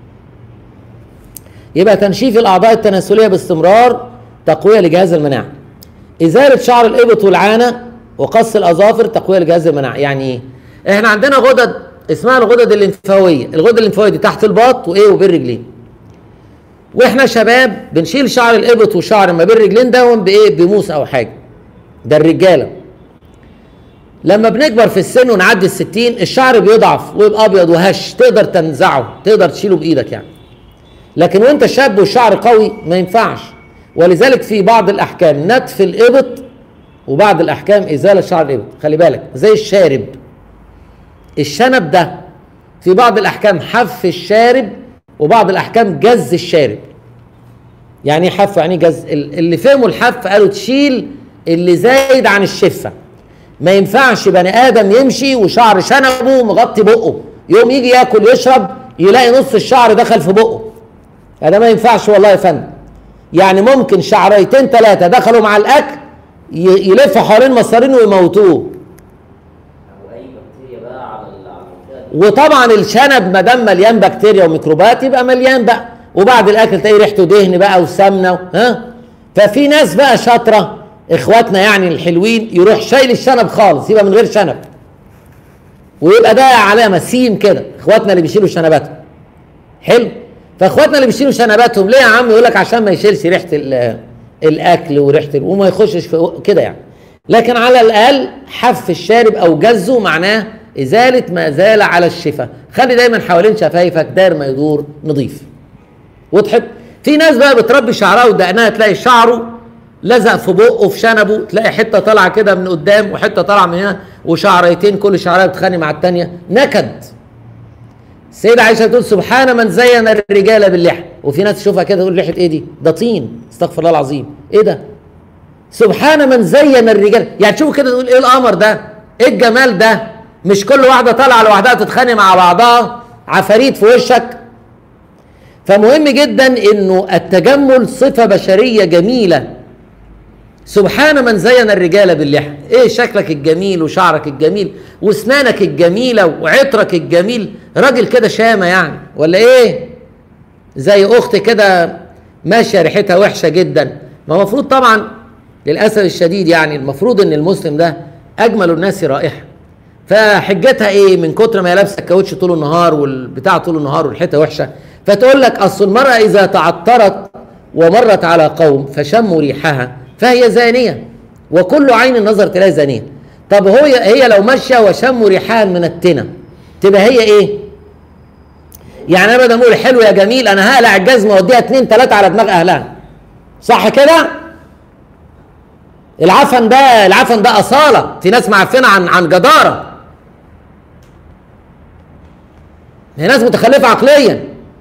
يبقى تنشيف الاعضاء التناسليه باستمرار تقويه لجهاز المناعه ازاله شعر الابط والعانه وقص الاظافر تقويه لجهاز المناعه يعني ايه احنا عندنا غدد اسمها الغدد الليمفاويه الغدد الليمفاويه دي تحت الباط وايه وبين الرجلين واحنا شباب بنشيل شعر الابط وشعر ما بين الرجلين ده بايه بموس او حاجه ده الرجاله لما بنكبر في السن ونعدي الستين الشعر بيضعف ويبقى ابيض وهش تقدر تنزعه تقدر تشيله بايدك يعني لكن وانت شاب والشعر قوي ما ينفعش ولذلك في بعض الاحكام نتف الابط وبعض الاحكام ازاله شعر الابط خلي بالك زي الشارب الشنب ده في بعض الاحكام حف الشارب وبعض الاحكام جز الشارب يعني ايه حف يعني إيه جز ال- اللي فهموا الحف قالوا تشيل اللي زايد عن الشفه ما ينفعش بني ادم يمشي وشعر شنبه مغطي بقه يوم يجي ياكل يشرب يلاقي نص الشعر دخل في بقه هذا ما ينفعش والله يا فندم يعني ممكن شعريتين ثلاثه دخلوا مع الاكل ي- يلفوا حوالين مصارين ويموتوه او اي بكتيريا وطبعا الشنب ما دام مليان بكتيريا وميكروبات يبقى مليان بقى وبعد الاكل تلاقي ريحته دهن بقى وسمنه و- ها ففي ناس بقى شاطره اخواتنا يعني الحلوين يروح شايل الشنب خالص يبقى من غير شنب ويبقى ده علامه مسيم كده اخواتنا اللي بيشيلوا شنباتهم حلو فاخواتنا اللي بيشيلوا شنباتهم ليه يا عم يقول لك عشان ما يشيلش ريحه ال- الاكل وريحه ال- وما يخشش في كده يعني لكن على الاقل حف الشارب او جزه معناه ازاله ما زال على الشفا خلي دايما حوالين شفايفك داير ما يدور نظيف وضحت في ناس بقى بتربي شعرها ودقنها تلاقي شعره لزق في بقه في شنبه تلاقي حته طالعه كده من قدام وحته طالعه من هنا وشعريتين كل شعريه بتخانق مع الثانيه نكد السيدة عائشة تقول سبحان من زين الرجال باللحى وفي ناس تشوفها كده تقول لحية ايه دي؟ ده طين استغفر الله العظيم ايه ده؟ سبحان من زين الرجال يعني تشوف كده تقول ايه القمر ده؟ ايه الجمال ده؟ مش كل واحدة طالعة لوحدها تتخانق مع بعضها عفاريت في وشك فمهم جدا انه التجمل صفة بشرية جميلة سبحان من زين الرجال باللحى ايه شكلك الجميل وشعرك الجميل واسنانك الجميله وعطرك الجميل راجل كده شامه يعني ولا ايه زي اخت كده ماشيه ريحتها وحشه جدا ما المفروض طبعا للاسف الشديد يعني المفروض ان المسلم ده اجمل الناس رائحه فحجتها ايه من كتر ما هي لابسه الكاوتش طول النهار والبتاع طول النهار وريحتها وحشه فتقول لك اصل المراه اذا تعطرت ومرت على قوم فشموا ريحها فهي زانيه وكل عين نظر تلاقي زانيه طب هو هي لو ماشيه وشموا ريحها من التنه تبقى هي ايه؟ يعني انا بدل ما اقول حلو يا جميل انا هقلع الجزمه واديها اتنين تلاته على دماغ اهلها صح كده؟ العفن ده العفن ده اصاله في ناس معفنه عن عن جداره هي ناس متخلفه عقليا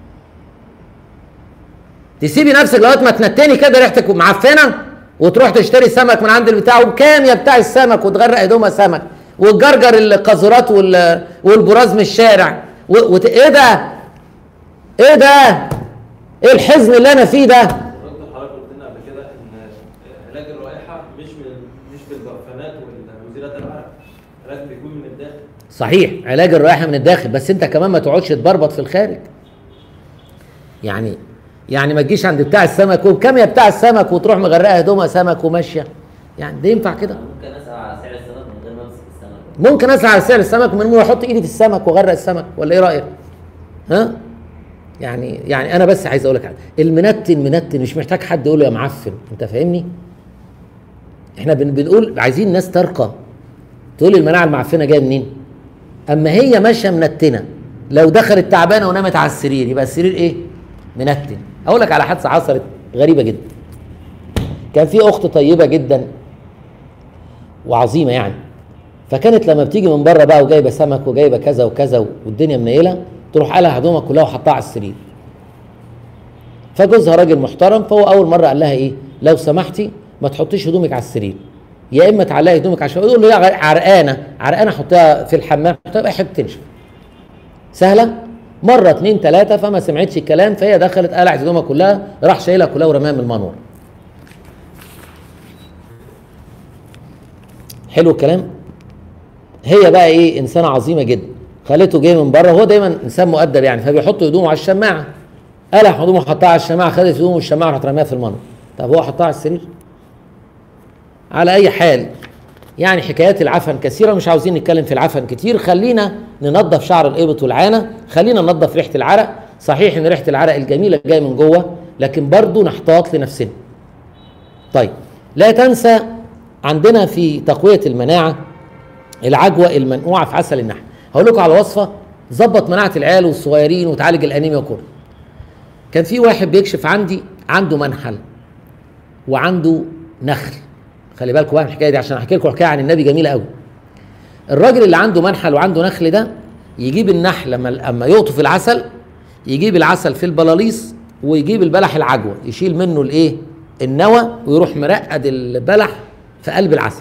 تسيبي نفسك لغايه ما تنتني كده ريحتك معفنه وتروح تشتري سمك من عند البتاع وبكام يا بتاع السمك وتغرق هدومها سمك وتجرجر القاذورات وال... والبراز من الشارع و... وت... ايه ده؟ ايه ده؟ ايه الحزن اللي انا فيه ده؟ رد حضرتك قلت لنا قبل كده ان علاج الرائحه مش من مش بالبرفانات والمزيلات العرق علاج بيكون من الداخل صحيح علاج الرائحه من الداخل بس انت كمان ما تقعدش تبربط في الخارج يعني يعني ما تجيش عند بتاع السمك وبكام يا بتاع السمك وتروح مغرقه هدومها سمك وماشيه يعني ده ينفع كده ممكن اسال على سعر السمك من غير ما امسك السمك ممكن اسعى على سعر السمك من غير ما احط ايدي في السمك واغرق السمك ولا ايه رايك ها يعني يعني انا بس عايز اقول لك حاجه المنتن منتن مش محتاج حد يقول له يا معفن انت فاهمني احنا بن بنقول عايزين ناس ترقى تقول لي المناعه المعفنه جايه منين اما هي ماشيه منتنه لو دخلت تعبانه ونامت على السرير يبقى السرير ايه منتن اقول لك على حادثه حصلت غريبه جدا كان في اخت طيبه جدا وعظيمه يعني فكانت لما بتيجي من بره بقى وجايبه سمك وجايبه كذا وكذا والدنيا منيله تروح قالها هدومها كلها وحطها على السرير فجوزها راجل محترم فهو اول مره قال لها ايه لو سمحتي ما تحطيش هدومك على السرير يا اما تعلقي هدومك عشان يقول له يا عرقانه عرقانه حطيها في الحمام حطيها بقى حاجه تنشف سهله مره اتنين تلاته فما سمعتش الكلام فهي دخلت قلعت هدومها كلها راح شايلها كلها ورماها من المنور حلو الكلام هي بقى ايه انسانه عظيمه جدا خليته جاي من بره هو دايما انسان مؤدب يعني فبيحط هدومه على الشماعه قلع هدومه حطها على الشماعه خدت هدومه الشماعه راحت رماها في المنور طب هو حطها على السرير على اي حال يعني حكايات العفن كثيره مش عاوزين نتكلم في العفن كتير خلينا ننظف شعر الابط والعانه خلينا ننظف ريحه العرق صحيح ان ريحه العرق الجميله جايه من جوه لكن برضو نحتاط لنفسنا طيب لا تنسى عندنا في تقويه المناعه العجوه المنقوعه في عسل النحل هقول لكم على وصفه ظبط مناعه العيال والصغيرين وتعالج الانيميا وكله كان في واحد بيكشف عندي عنده منحل وعنده نخل خلي بالكم بقى من الحكايه دي عشان احكي لكم حكايه عن النبي جميله قوي الراجل اللي عنده منحل وعنده نخل ده يجيب النحل لما اما يقطف العسل يجيب العسل في البلاليص ويجيب البلح العجوه يشيل منه الايه النوى ويروح مرقد البلح في قلب العسل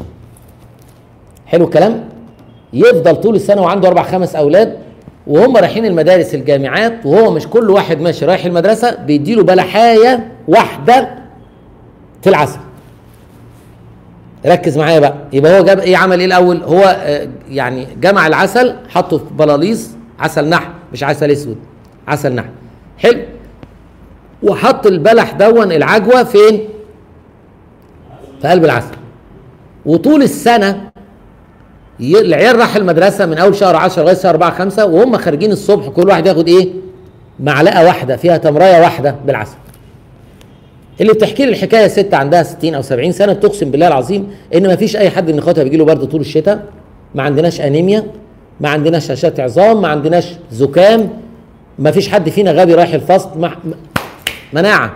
حلو الكلام يفضل طول السنه وعنده اربع خمس اولاد وهم رايحين المدارس الجامعات وهو مش كل واحد ماشي رايح المدرسه بيديله بلحايه واحده في العسل ركز معايا بقى يبقى هو جاب ايه عمل ايه الاول هو آه، يعني جمع العسل حطه في بلاليص عسل نحل مش عسل اسود عسل نحل حلو وحط البلح دون العجوه فين في قلب العسل وطول السنه ي- العيال راح المدرسه من اول شهر 10 لغايه شهر 4 5 وهم خارجين الصبح كل واحد ياخد ايه معلقه واحده فيها تمرايه واحده بالعسل اللي بتحكي لي الحكايه ست عندها 60 او 70 سنه بتقسم بالله العظيم ان ما فيش اي حد من اخواتها بيجي له برد طول الشتاء ما عندناش انيميا ما عندناش هشات عظام ما عندناش زكام ما فيش حد فينا غبي رايح الفصل مع م- مناعه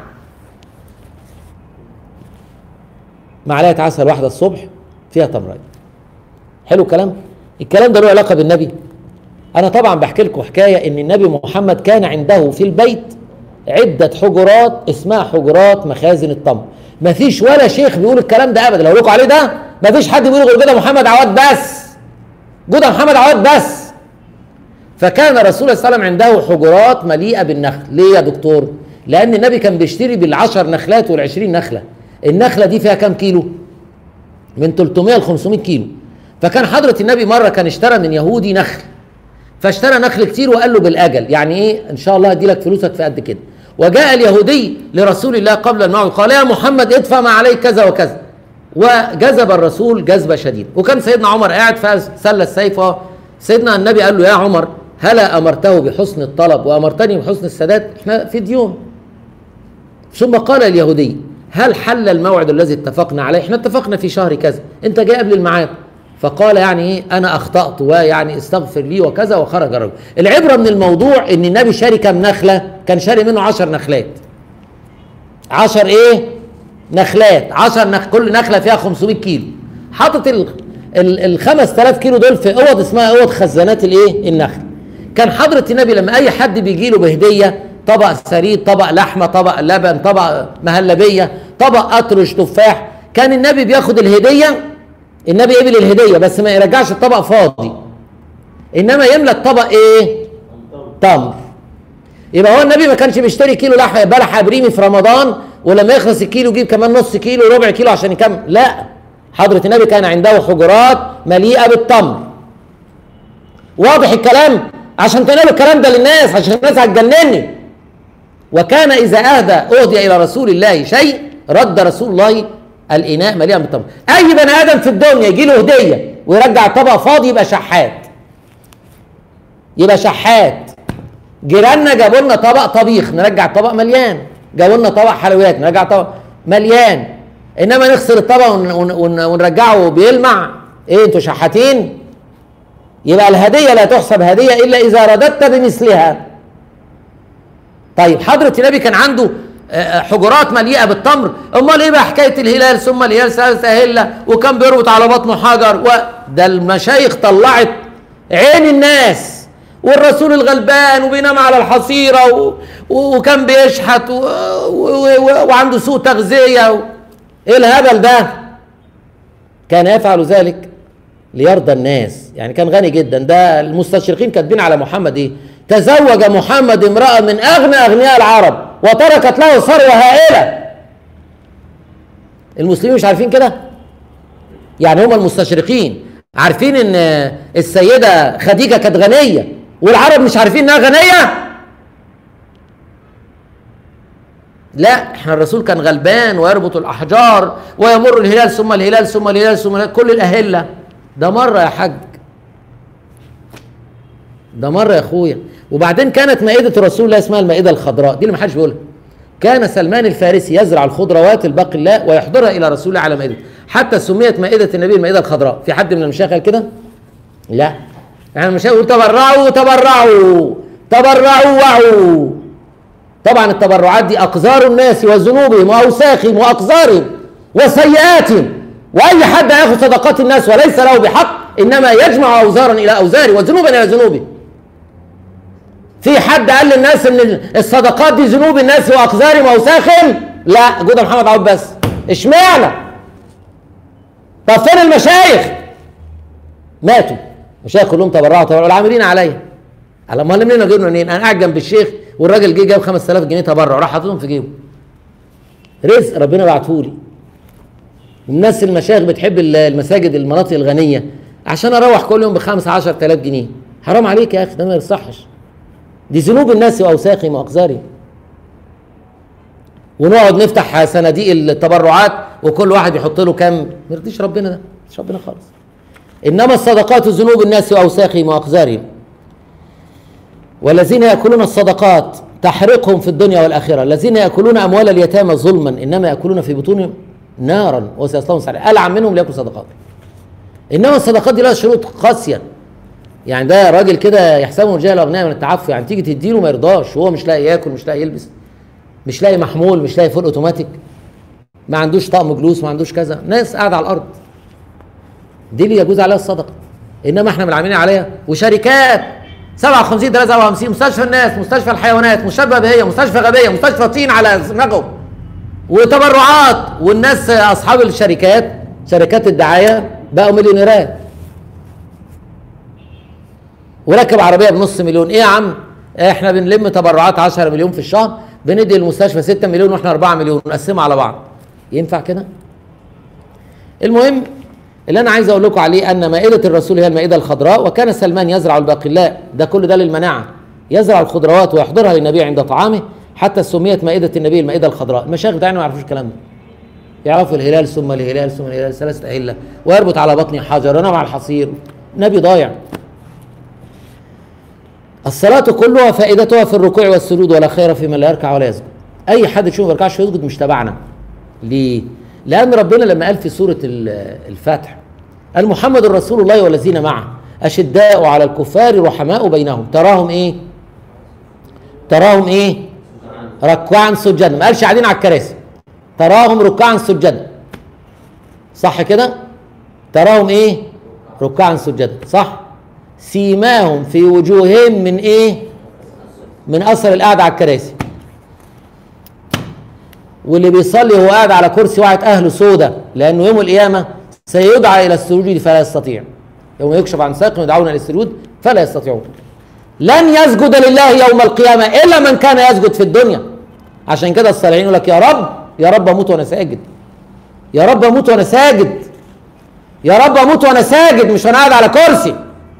معلقه عسل واحده الصبح فيها تمرين حلو الكلام الكلام ده له علاقه بالنبي انا طبعا بحكي لكم حكايه ان النبي محمد كان عنده في البيت عده حجرات اسمها حجرات مخازن التمر مفيش ولا شيخ بيقول الكلام ده ابدا لو لكم عليه ده مفيش حد بيقول غير جدع محمد عواد بس جدع محمد عواد بس فكان الرسول صلى الله عليه وسلم عنده حجرات مليئه بالنخل ليه يا دكتور لان النبي كان بيشتري بالعشر نخلات والعشرين نخله النخله دي فيها كام كيلو من 300 ل 500 كيلو فكان حضره النبي مره كان اشترى من يهودي نخل فاشترى نخل كتير وقال له بالاجل يعني ايه ان شاء الله هدي لك فلوسك في قد كده وجاء اليهودي لرسول الله قبل الموعد قال يا محمد ادفع ما عليك كذا وكذا وجذب الرسول جذبه شديده وكان سيدنا عمر قاعد فسل السيف سيدنا النبي قال له يا عمر هلا امرته بحسن الطلب وامرتني بحسن السداد احنا في ديون ثم قال اليهودي هل حل الموعد الذي اتفقنا عليه احنا اتفقنا في شهر كذا انت جاي قبل الميعاد فقال يعني ايه انا اخطات ويعني استغفر لي وكذا وخرج الرجل العبره من الموضوع ان النبي شاري كام نخله كان شاري منه عشر نخلات عشر ايه نخلات عشر نخ... كل نخله فيها 500 كيلو حاطط ال... ال... ال 5000 كيلو دول في اوض اسمها اوض خزانات الايه النخل كان حضره النبي لما اي حد بيجي له بهديه طبق سريد طبق لحمه طبق لبن طبق مهلبيه طبق اطرش تفاح كان النبي بياخد الهديه النبي قبل الهديه بس ما يرجعش الطبق فاضي انما يملى الطبق ايه تمر يبقى هو النبي ما كانش بيشتري كيلو لحم بلح بريمي في رمضان ولما يخلص الكيلو يجيب كمان نص كيلو ربع كيلو عشان يكمل لا حضرة النبي كان عنده حجرات مليئة بالتمر واضح الكلام عشان تنالوا الكلام ده للناس عشان الناس هتجنني وكان إذا أهدى أهدي إلى رسول الله شيء رد رسول الله الإناء مليئا بالتمر أي بني آدم في الدنيا يجي له هدية ويرجع الطبق فاضي يبقى شحات يبقى شحات جيراننا جابوا لنا طبق طبيخ نرجع الطبق مليان جابوا لنا طبق حلويات نرجع طبق مليان انما نغسل الطبق ون ون ون ونرجعه بيلمع ايه انتوا شحاتين يبقى الهديه لا تحسب هديه الا اذا رددت بمثلها طيب حضره النبي كان عنده آه، حجرات مليئه بالتمر امال ايه بقى حكايه الهلال ثم الهلال ثالث هله وكان بيربط على بطنه حجر وده المشايخ طلعت عين الناس والرسول الغلبان وبينام على الحصيره و... و... وكان بيشحت و... و... و... وعنده سوء تغذيه و... ايه الهبل ده كان يفعل ذلك ليرضى الناس يعني كان غني جدا ده المستشرقين كاتبين على محمد ايه تزوج محمد امرأة من أغنى أغنياء العرب وتركت له ثروة هائلة المسلمين مش عارفين كده يعني هم المستشرقين عارفين ان السيدة خديجة كانت غنية والعرب مش عارفين انها غنية لا احنا الرسول كان غلبان ويربط الاحجار ويمر الهلال ثم الهلال ثم الهلال ثم الهلال كل الاهله ده مره يا حاج ده مره يا اخويا وبعدين كانت مائده رسول الله اسمها المائده الخضراء دي اللي ما حدش بيقولها كان سلمان الفارسي يزرع الخضروات الباقي الله ويحضرها الى رسول الله على مائدته حتى سميت مائده النبي المائده الخضراء في حد من المشايخ قال كده لا يعني المشايخ يقول تبرعوا تبرعوا تبرعوا وعوا طبعا التبرعات دي اقذار الناس وذنوبهم واوساخهم واقذارهم وسيئاتهم واي حد هياخد صدقات الناس وليس له بحق انما يجمع اوزارا الى اوزاره وذنوبا الى ذنوبه في حد قال للناس ان الصدقات دي ذنوب الناس واقذارهم واوساخهم لا جودة محمد عوض بس اشمعنى طب فين المشايخ ماتوا المشايخ كلهم تبرعوا تبرعوا العاملين عليا على امال منين اجيب منين انا قاعد جنب الشيخ والراجل جه جاب 5000 جنيه تبرع راح حاططهم في جيبه رزق ربنا بعته لي والناس المشايخ بتحب ال- المساجد المناطق الغنيه عشان اروح كل يوم بخمس عشر تلاف جنيه حرام عليك يا اخي ده ما يصحش دي ذنوب الناس واوساخهم واقذارهم ونقعد نفتح صناديق التبرعات وكل واحد يحط له كام ما يرضيش ربنا ده مش ربنا خالص انما الصدقات ذنوب الناس واوساخهم واقذارهم والذين ياكلون الصدقات تحرقهم في الدنيا والاخره الذين ياكلون اموال اليتامى ظلما انما ياكلون في بطونهم نارا وسيصلون سعيرا العن منهم ليأكل صدقات انما الصدقات دي لها شروط قاسيه يعني ده راجل كده يحسبه رجال اغنياء من التعفف يعني تيجي تديله ما يرضاش وهو مش لاقي ياكل مش لاقي يلبس مش لاقي محمول مش لاقي فول اوتوماتيك ما عندوش طقم جلوس ما عندوش كذا ناس قاعده على الارض دي اللي يجوز عليها الصدقه انما احنا ملعبين عليها وشركات 57 53 مستشفى الناس مستشفى الحيوانات مستشفى بهيه مستشفى غبيه مستشفى طين على دماغهم وتبرعات والناس اصحاب الشركات شركات الدعايه بقوا مليونيرات وركب عربيه بنص مليون ايه يا عم احنا بنلم تبرعات 10 مليون في الشهر بندي المستشفى 6 مليون واحنا 4 مليون نقسمها على بعض ينفع كده المهم اللي انا عايز اقول لكم عليه ان مائده الرسول هي المائده الخضراء وكان سلمان يزرع الباقلاء ده كل ده للمناعه يزرع الخضروات ويحضرها للنبي عند طعامه حتى سميت مائده النبي المائده الخضراء المشايخ بتاعنا ما يعرفوش الكلام ده يعرفوا الهلال ثم الهلال ثم الهلال ثلاثه اهله ويربط على بطنه حجر ونام على الحصير نبي ضايع الصلاة كلها فائدتها في الركوع والسجود ولا خير في من لا يركع ولا يسجد. أي حد تشوفه ما يركعش ويسجد مش تبعنا. ليه؟ لأن ربنا لما قال في سورة ال- الفتح قال محمد رسول الله والذين معه أشداء على الكفار رحماء بينهم تراهم إيه؟ تراهم إيه؟ ركعا سجدا ما قالش قاعدين على الكراسي تراهم ركعا سجدا صح كده؟ تراهم إيه؟ ركعا سجدا صح؟ سيماهم في وجوههم من ايه من اثر القعده على الكراسي واللي بيصلي وهو قاعد على كرسي وقعت اهله سودة لانه يوم القيامه سيدعى الى السجود فلا يستطيع يوم يكشف عن ساق يدعون الى السجود فلا يستطيعون لن يسجد لله يوم القيامه الا من كان يسجد في الدنيا عشان كده الصالحين يقول لك يا رب يا رب اموت وانا ساجد يا رب اموت وانا ساجد يا رب اموت وانا ساجد مش وانا قاعد على كرسي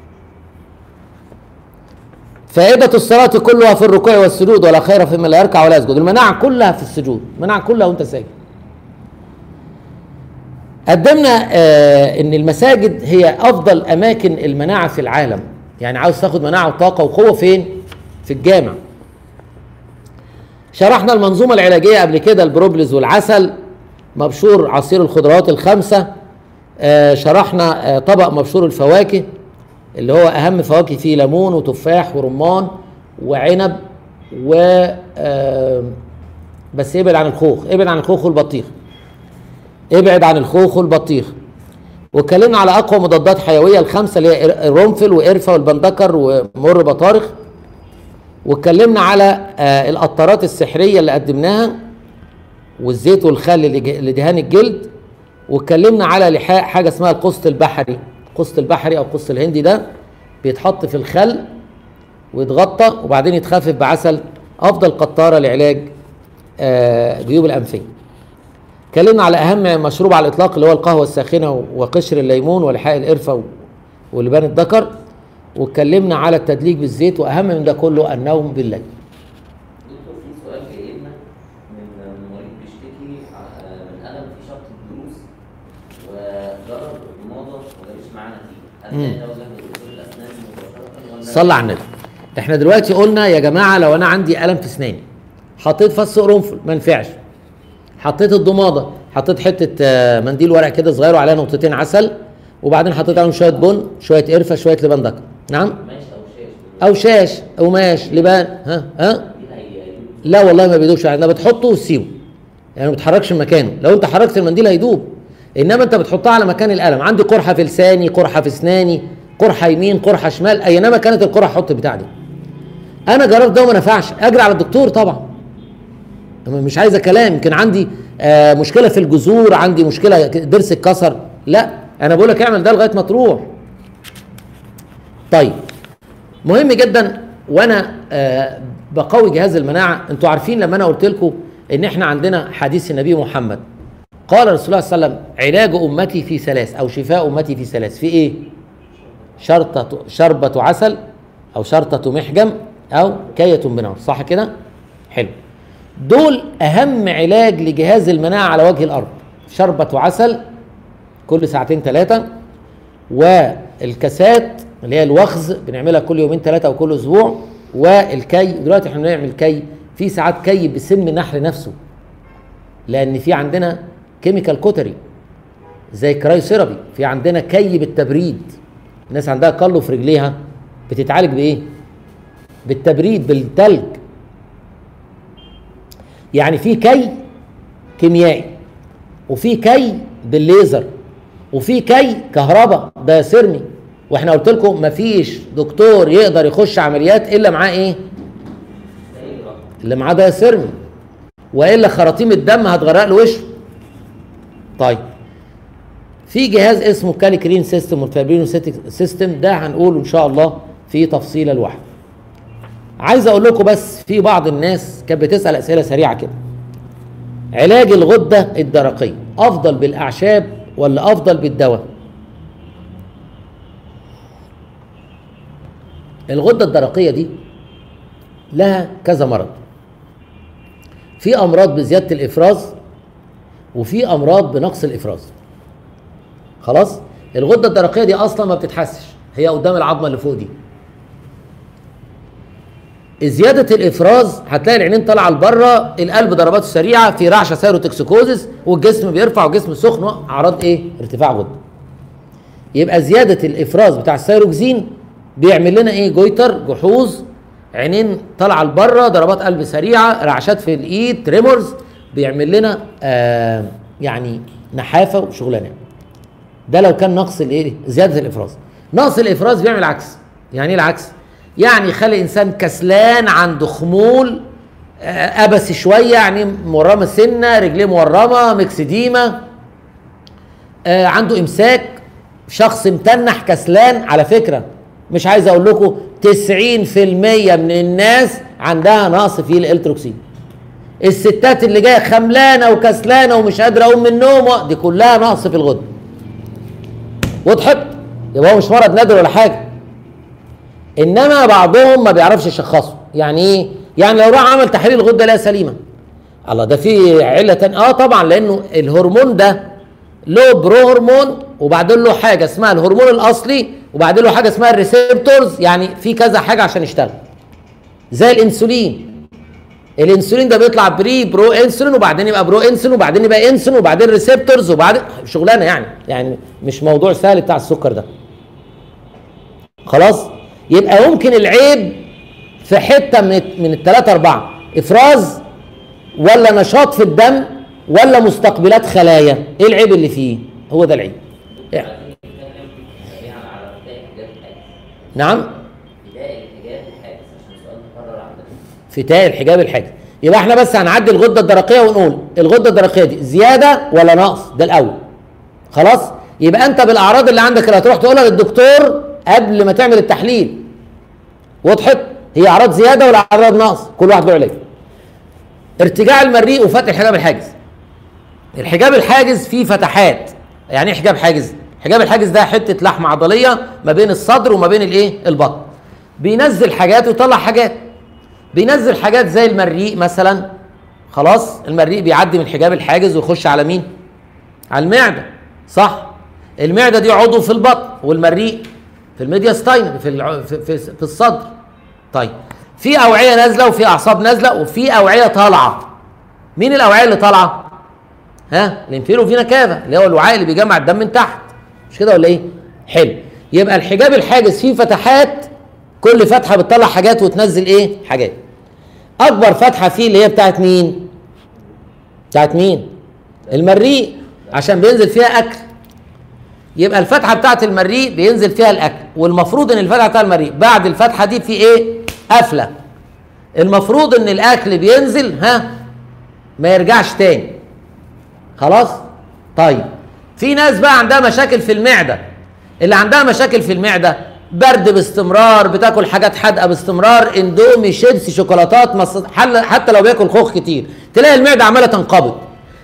فائدة الصلاة كلها في الركوع والسجود ولا خير في من لا يركع ولا يسجد، المناعة كلها في السجود، المناعة كلها وأنت ساجد. قدمنا آه إن المساجد هي أفضل أماكن المناعة في العالم، يعني عاوز تاخد مناعة وطاقة وقوة فين؟ في الجامع. شرحنا المنظومة العلاجية قبل كده البروبلز والعسل، مبشور عصير الخضروات الخمسة، آه شرحنا آه طبق مبشور الفواكه، اللي هو اهم فواكه فيه ليمون وتفاح ورمان وعنب و آه، بس ابعد عن الخوخ ابعد عن الخوخ والبطيخ ابعد عن الخوخ والبطيخ واتكلمنا على اقوى مضادات حيويه الخمسه اللي هي الرنفل وقرفه والبندكر ومر بطارخ واتكلمنا على آه، القطارات السحريه اللي قدمناها والزيت والخل لج- لدهان الجلد واتكلمنا على لحاء حاجه اسمها القسط البحري القسط البحري او القسط الهندي ده بيتحط في الخل ويتغطى وبعدين يتخفف بعسل افضل قطاره لعلاج آه، جيوب الانفيه اتكلمنا على اهم مشروب على الاطلاق اللي هو القهوه الساخنه وقشر الليمون ولحاء القرفه و- ولبان الذكر واتكلمنا على التدليك بالزيت واهم من ده كله النوم بالليل دكتور في سؤال جاي لنا من مريض بيشتكي ع- من الم في شق الضروس وجرب الرماده وما جابش معاه نتيجه هل مم. ده يتوجه لدكتور الاسنان مباشره ولا صلى على النبي احنا دلوقتي قلنا يا جماعه لو انا عندي الم في اسناني حطيت فص قرنفل ما نفعش حطيت الضماده حطيت حته آه، منديل ورق كده صغير وعليها نقطتين عسل وبعدين حطيت عليهم شويه بن شويه قرفه شويه لبان دكر نعم ماشي او شاش او شاش قماش لبان ها ها دي هي لا والله ما بيدوبش يعني بتحطه وتسيبه يعني ما بتحركش من مكانه لو انت حركت المنديل هيدوب انما انت بتحطها على مكان الالم عندي قرحه في لساني قرحه في اسناني قرحه يمين قرحه شمال اينما كانت القرحه حط بتاع دي انا جربت ده وما نفعش اجري على الدكتور طبعا أما مش عايزه كلام يمكن عندي آه مشكله في الجذور عندي مشكله ضرس اتكسر لا انا بقول لك اعمل ده لغايه ما تروح طيب مهم جدا وانا آه بقوي جهاز المناعه انتوا عارفين لما انا قلت لكم ان احنا عندنا حديث النبي محمد قال رسول الله صلى الله عليه وسلم علاج امتي في ثلاث او شفاء امتي في ثلاث في ايه شرطة شربة عسل او شرطة محجم او كية بنار صح كده حلو دول اهم علاج لجهاز المناعة على وجه الارض شربة عسل كل ساعتين ثلاثة والكاسات اللي هي الوخز بنعملها كل يومين ثلاثة او كل اسبوع والكي دلوقتي احنا بنعمل كي في ساعات كي بسم النحل نفسه لان في عندنا كيميكال كوتري زي كرايوثيرابي في عندنا كي بالتبريد الناس عندها قلو في رجليها بتتعالج بايه بالتبريد بالتلج يعني في كي كيميائي وفي كي بالليزر وفي كي كهرباء ده سرمي واحنا قلت لكم مفيش دكتور يقدر يخش عمليات الا معاه ايه اللي معاه ده سرمي والا خراطيم الدم هتغرق له وشه طيب في جهاز اسمه كاليكرين سيستم والفابرينو سيستم ده هنقوله ان شاء الله في تفصيله لوحده عايز اقول لكم بس في بعض الناس كانت بتسال اسئله سريعه كده علاج الغده الدرقيه افضل بالاعشاب ولا افضل بالدواء الغده الدرقيه دي لها كذا مرض في امراض بزياده الافراز وفي امراض بنقص الافراز خلاص الغده الدرقيه دي اصلا ما بتتحسش هي قدام العظمه اللي فوق دي زياده الافراز هتلاقي العينين طالعه لبره القلب ضرباته سريعه في رعشه سيروتكسيكوزس والجسم بيرفع والجسم سخن اعراض ايه ارتفاع غده يبقى زياده الافراز بتاع السيروكسين بيعمل لنا ايه جويتر جحوظ عينين طالعه لبره ضربات قلب سريعه رعشات في الايد تريمورز بيعمل لنا آه يعني نحافه وشغلانه ده لو كان نقص الايه زياده الافراز نقص الافراز بيعمل عكس يعني ايه العكس يعني يخلي انسان كسلان عنده خمول آه ابس شويه يعني مورمه سنه رجليه مورمه مكسديمه آه عنده امساك شخص متنح كسلان على فكره مش عايز اقول لكم 90% من الناس عندها نقص في الالتروكسين الستات اللي جايه خملانه وكسلانه ومش قادره اقوم من النوم دي كلها نقص في الغده وضحت يبقى هو مش مرض نادر ولا حاجه انما بعضهم ما بيعرفش يشخصه يعني ايه يعني لو راح عمل تحليل الغده لا سليمه الله ده في عله تانية اه طبعا لانه الهرمون ده له برو هرمون وبعدين له حاجه اسمها الهرمون الاصلي وبعدين له حاجه اسمها الريسبتورز يعني في كذا حاجه عشان يشتغل زي الانسولين الانسولين ده بيطلع بري برو انسولين وبعدين يبقى برو انسولين وبعدين يبقى انسولين وبعدين ريسبتورز وبعدين شغلانه يعني يعني مش موضوع سهل بتاع السكر ده خلاص يبقى ممكن العيب في حته من من الثلاثه اربعه افراز ولا نشاط في الدم ولا مستقبلات خلايا ايه العيب اللي فيه هو ده العيب يعني. على بداية حجاب الحاجز نعم بداية حجاب الحاجز عشان سؤال مكرر عندنا فتاء الحجاب الحاجز يبقى احنا بس هنعدي الغده الدرقيه ونقول الغده الدرقيه دي زياده ولا نقص ده الاول خلاص يبقى انت بالاعراض اللي عندك اللي هتروح تقولها للدكتور قبل ما تعمل التحليل وضحت هي اعراض زياده ولا اعراض نقص كل واحد له علاج ارتجاع المريء وفتح الحجاب الحاجز الحجاب الحاجز فيه فتحات يعني ايه حجاب حاجز حجاب الحاجز ده حته لحم عضليه ما بين الصدر وما بين الايه البطن بينزل حاجات ويطلع حاجات بينزل حاجات زي المريء مثلا خلاص المريء بيعدي من حجاب الحاجز ويخش على مين على المعده صح المعده دي عضو في البطن والمريء في الميدياستاين في الع... في, في, في الصدر طيب في اوعيه نازله وفي اعصاب نازله وفي اوعيه طالعه مين الاوعيه اللي طالعه ها الانفيرو فينا كافا اللي هو الوعاء اللي بيجمع الدم من تحت مش كده ولا ايه حلو يبقى الحجاب الحاجز فيه فتحات كل فتحه بتطلع حاجات وتنزل ايه حاجات اكبر فتحه فيه اللي هي بتاعت مين بتاعت مين المريء عشان بينزل فيها اكل يبقى الفتحه بتاعت المريء بينزل فيها الاكل والمفروض ان الفتحه بتاعت المريء بعد الفتحه دي في ايه قفله المفروض ان الاكل بينزل ها ما يرجعش تاني خلاص طيب في ناس بقى عندها مشاكل في المعده اللي عندها مشاكل في المعده برد باستمرار بتاكل حاجات حادقه باستمرار اندومي شيبسي شوكولاتات مص... حل... حتى لو بياكل خوخ كتير تلاقي المعده عماله تنقبض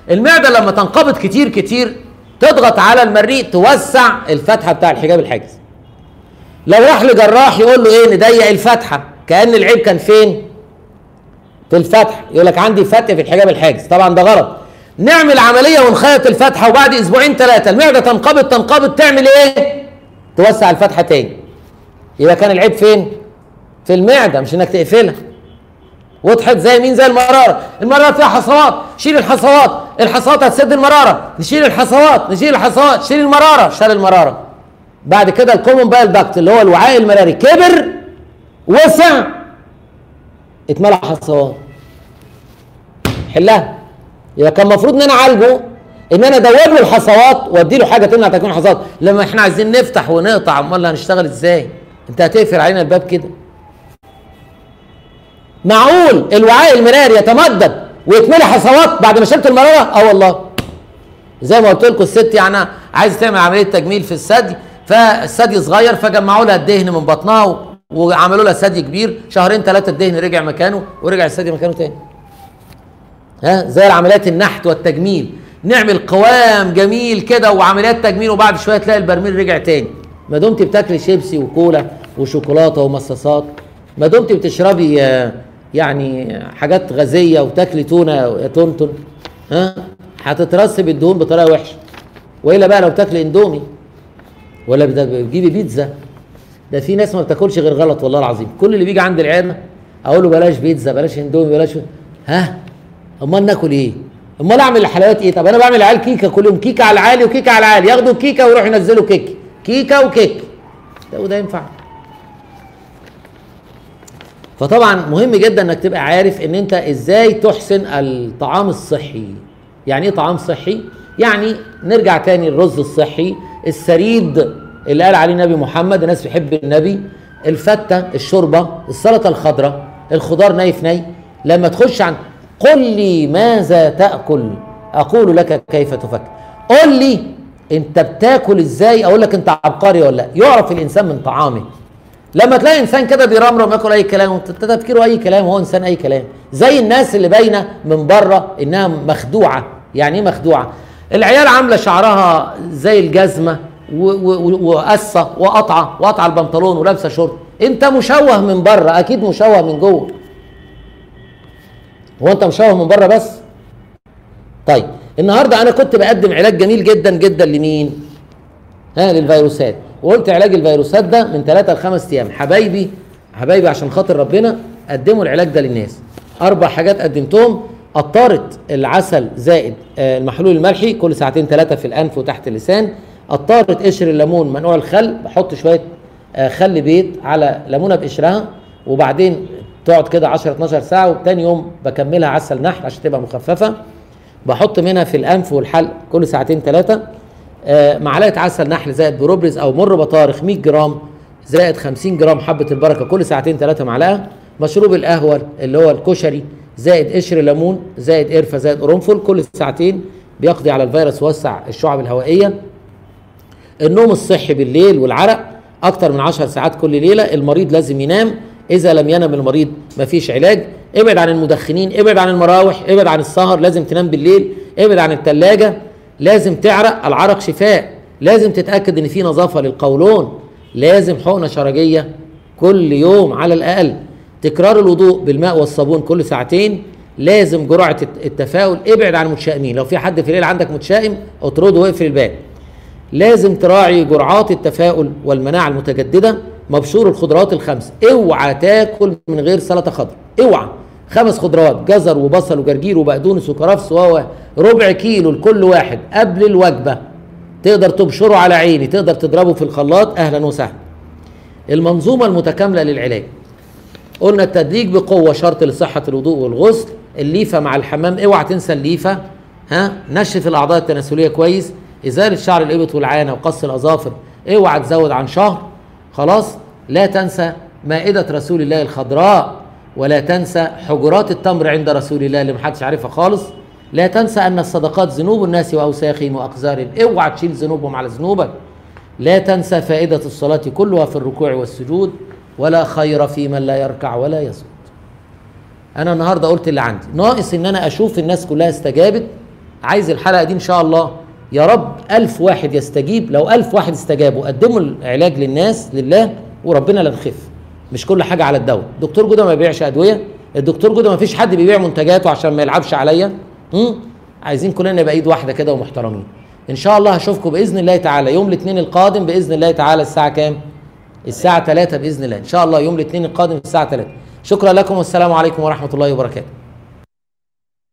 المعده لما تنقبض كتير كتير تضغط على المريء توسع الفتحه بتاع الحجاب الحاجز لو راح لجراح يقول له ايه نضيق الفتحه كان العيب كان فين في الفتح يقول لك عندي فتح في الحجاب الحاجز طبعا ده غلط نعمل عمليه ونخيط الفتحه وبعد اسبوعين ثلاثه المعده تنقبض تنقبض تعمل ايه توسع الفتحه تاني يبقى كان العيب فين في المعده مش انك تقفلها وضحت زي مين زي المراره المراره فيها حصوات شيل الحصوات الحصوات هتسد المراره نشيل الحصوات نشيل الحصوات شيل المراره شال المراره بعد كده الكومون بايل داكت اللي هو الوعاء المراري كبر وسع اتملى حصوات حلها يبقى كان المفروض ان انا اعالجه ان انا ادور له الحصوات وادي له حاجه تمنع تكوين الحصوات لما احنا عايزين نفتح ونقطع امال هنشتغل ازاي انت هتقفل علينا الباب كده معقول الوعاء المراري يتمدد ويتملي حصوات بعد ما شلت المراره اه والله زي ما قلت لكم الست يعني عايز تعمل عمليه تجميل في الثدي فالثدي صغير فجمعوا لها الدهن من بطنها و- وعملوا لها ثدي كبير شهرين ثلاثه الدهن رجع مكانه ورجع الثدي مكانه تاني ها زي العمليات النحت والتجميل نعمل قوام جميل كده وعمليات تجميل وبعد شويه تلاقي البرميل رجع تاني ما دمت بتاكلي شيبسي وكولا وشوكولاته ومصاصات ما دمت بتشربي آه، يعني حاجات غازيه وتاكلي تونه يا تونتون ها هتترسب الدهون بطريقه وحشه والا بقى لو تاكلي اندومي ولا بت- بتجيبي بيتزا ده في ناس ما بتاكلش غير غلط والله العظيم كل اللي بيجي عند العياده اقول له بلاش بيتزا بلاش اندومي بلاش ها امال ناكل ايه امال اعمل الحلويات ايه طب انا بعمل العيال كيكه كل يوم كيكه على العالي وكيكه على العالي ياخدوا الكيكه ويروحوا ينزلوا كيك كيكه وكيك ده وده ينفع فطبعا مهم جدا انك تبقى عارف ان انت ازاي تحسن الطعام الصحي يعني ايه طعام صحي يعني نرجع تاني الرز الصحي السريد اللي قال عليه النبي محمد الناس بيحب النبي الفته الشوربه السلطه الخضراء الخضار ني في ني لما تخش عن قل لي ماذا تاكل اقول لك كيف تفكر قل لي انت بتاكل ازاي اقول لك انت عبقري ولا لا يعرف الانسان من طعامه لما تلاقي انسان كده بيرمرم ياكل اي كلام وانت تفكيره اي كلام وهو انسان اي كلام زي الناس اللي باينه من بره انها مخدوعه يعني ايه مخدوعه العيال عامله شعرها زي الجزمه و- و- وقصه وقطعه وقطعه البنطلون ولابسه شورت انت مشوه من بره اكيد مشوه من جوه هو انت مشوه من بره بس طيب النهارده انا كنت بقدم علاج جميل جدا جدا لمين ها للفيروسات وقلت علاج الفيروسات ده من ثلاثة لخمس ايام حبايبي حبايبي عشان خاطر ربنا قدموا العلاج ده للناس اربع حاجات قدمتهم قطاره العسل زائد آه، المحلول الملحي كل ساعتين ثلاثه في الانف وتحت اللسان قطاره قشر الليمون منقوع الخل بحط شويه آه، خل بيت على ليمونه بقشرها وبعدين تقعد كده 10 12 ساعه وتاني يوم بكملها عسل نحل عشان تبقى مخففه بحط منها في الانف والحلق كل ساعتين ثلاثه آه، معلقه عسل نحل زائد بروبرز او مر بطارخ 100 جرام زائد 50 جرام حبه البركه كل ساعتين ثلاثه معلقه مشروب القهوه اللي هو الكشري زائد قشر ليمون زائد قرفه زائد قرنفل كل ساعتين بيقضي على الفيروس ويوسع الشعب الهوائيه النوم الصحي بالليل والعرق اكتر من 10 ساعات كل ليله المريض لازم ينام اذا لم ينام المريض مفيش علاج ابعد عن المدخنين ابعد عن المراوح ابعد عن السهر لازم تنام بالليل ابعد عن الثلاجه لازم تعرق العرق شفاء لازم تتاكد ان في نظافه للقولون لازم حقنه شرجيه كل يوم على الاقل تكرار الوضوء بالماء والصابون كل ساعتين لازم جرعه الت- التفاؤل ابعد عن المتشائمين لو في حد في الليل عندك متشائم اطرده واقفل الباب لازم تراعي جرعات التفاؤل والمناعة المتجددة مبشور الخضروات الخمس اوعى تاكل من غير سلطة خضراء اوعى خمس خضروات جزر وبصل وجرجير وبقدونس وكرفس و ربع كيلو لكل واحد قبل الوجبة تقدر تبشره على عيني تقدر تضربه في الخلاط اهلا وسهلا المنظومة المتكاملة للعلاج قلنا التدريج بقوة شرط لصحة الوضوء والغسل الليفة مع الحمام اوعى تنسى الليفة ها نشف الأعضاء التناسلية كويس إزالة شعر الإبط والعانة وقص الأظافر اوعى تزود عن شهر خلاص لا تنسى مائدة رسول الله الخضراء ولا تنسى حجرات التمر عند رسول الله اللي محدش عارفها خالص لا تنسى أن الصدقات ذنوب الناس وأوساخهم وأقذارهم اوعى تشيل ذنوبهم على ذنوبك لا تنسى فائدة الصلاة كلها في الركوع والسجود ولا خير في من لا يركع ولا يسجد أنا النهاردة قلت اللي عندي ناقص إن أنا أشوف الناس كلها استجابت عايز الحلقه دي ان شاء الله يا رب ألف واحد يستجيب لو ألف واحد استجابوا قدموا العلاج للناس لله وربنا لا نخف مش كل حاجه على الدواء دكتور جوده ما بيبيعش ادويه الدكتور جوده ما فيش حد بيبيع منتجاته عشان ما يلعبش عليا هم؟ عايزين كلنا نبقى ايد واحده كده ومحترمين ان شاء الله هشوفكم باذن الله تعالى يوم الاثنين القادم باذن الله تعالى الساعه كام الساعه 3 باذن الله ان شاء الله يوم الاثنين القادم الساعه 3 شكرا لكم والسلام عليكم ورحمه الله وبركاته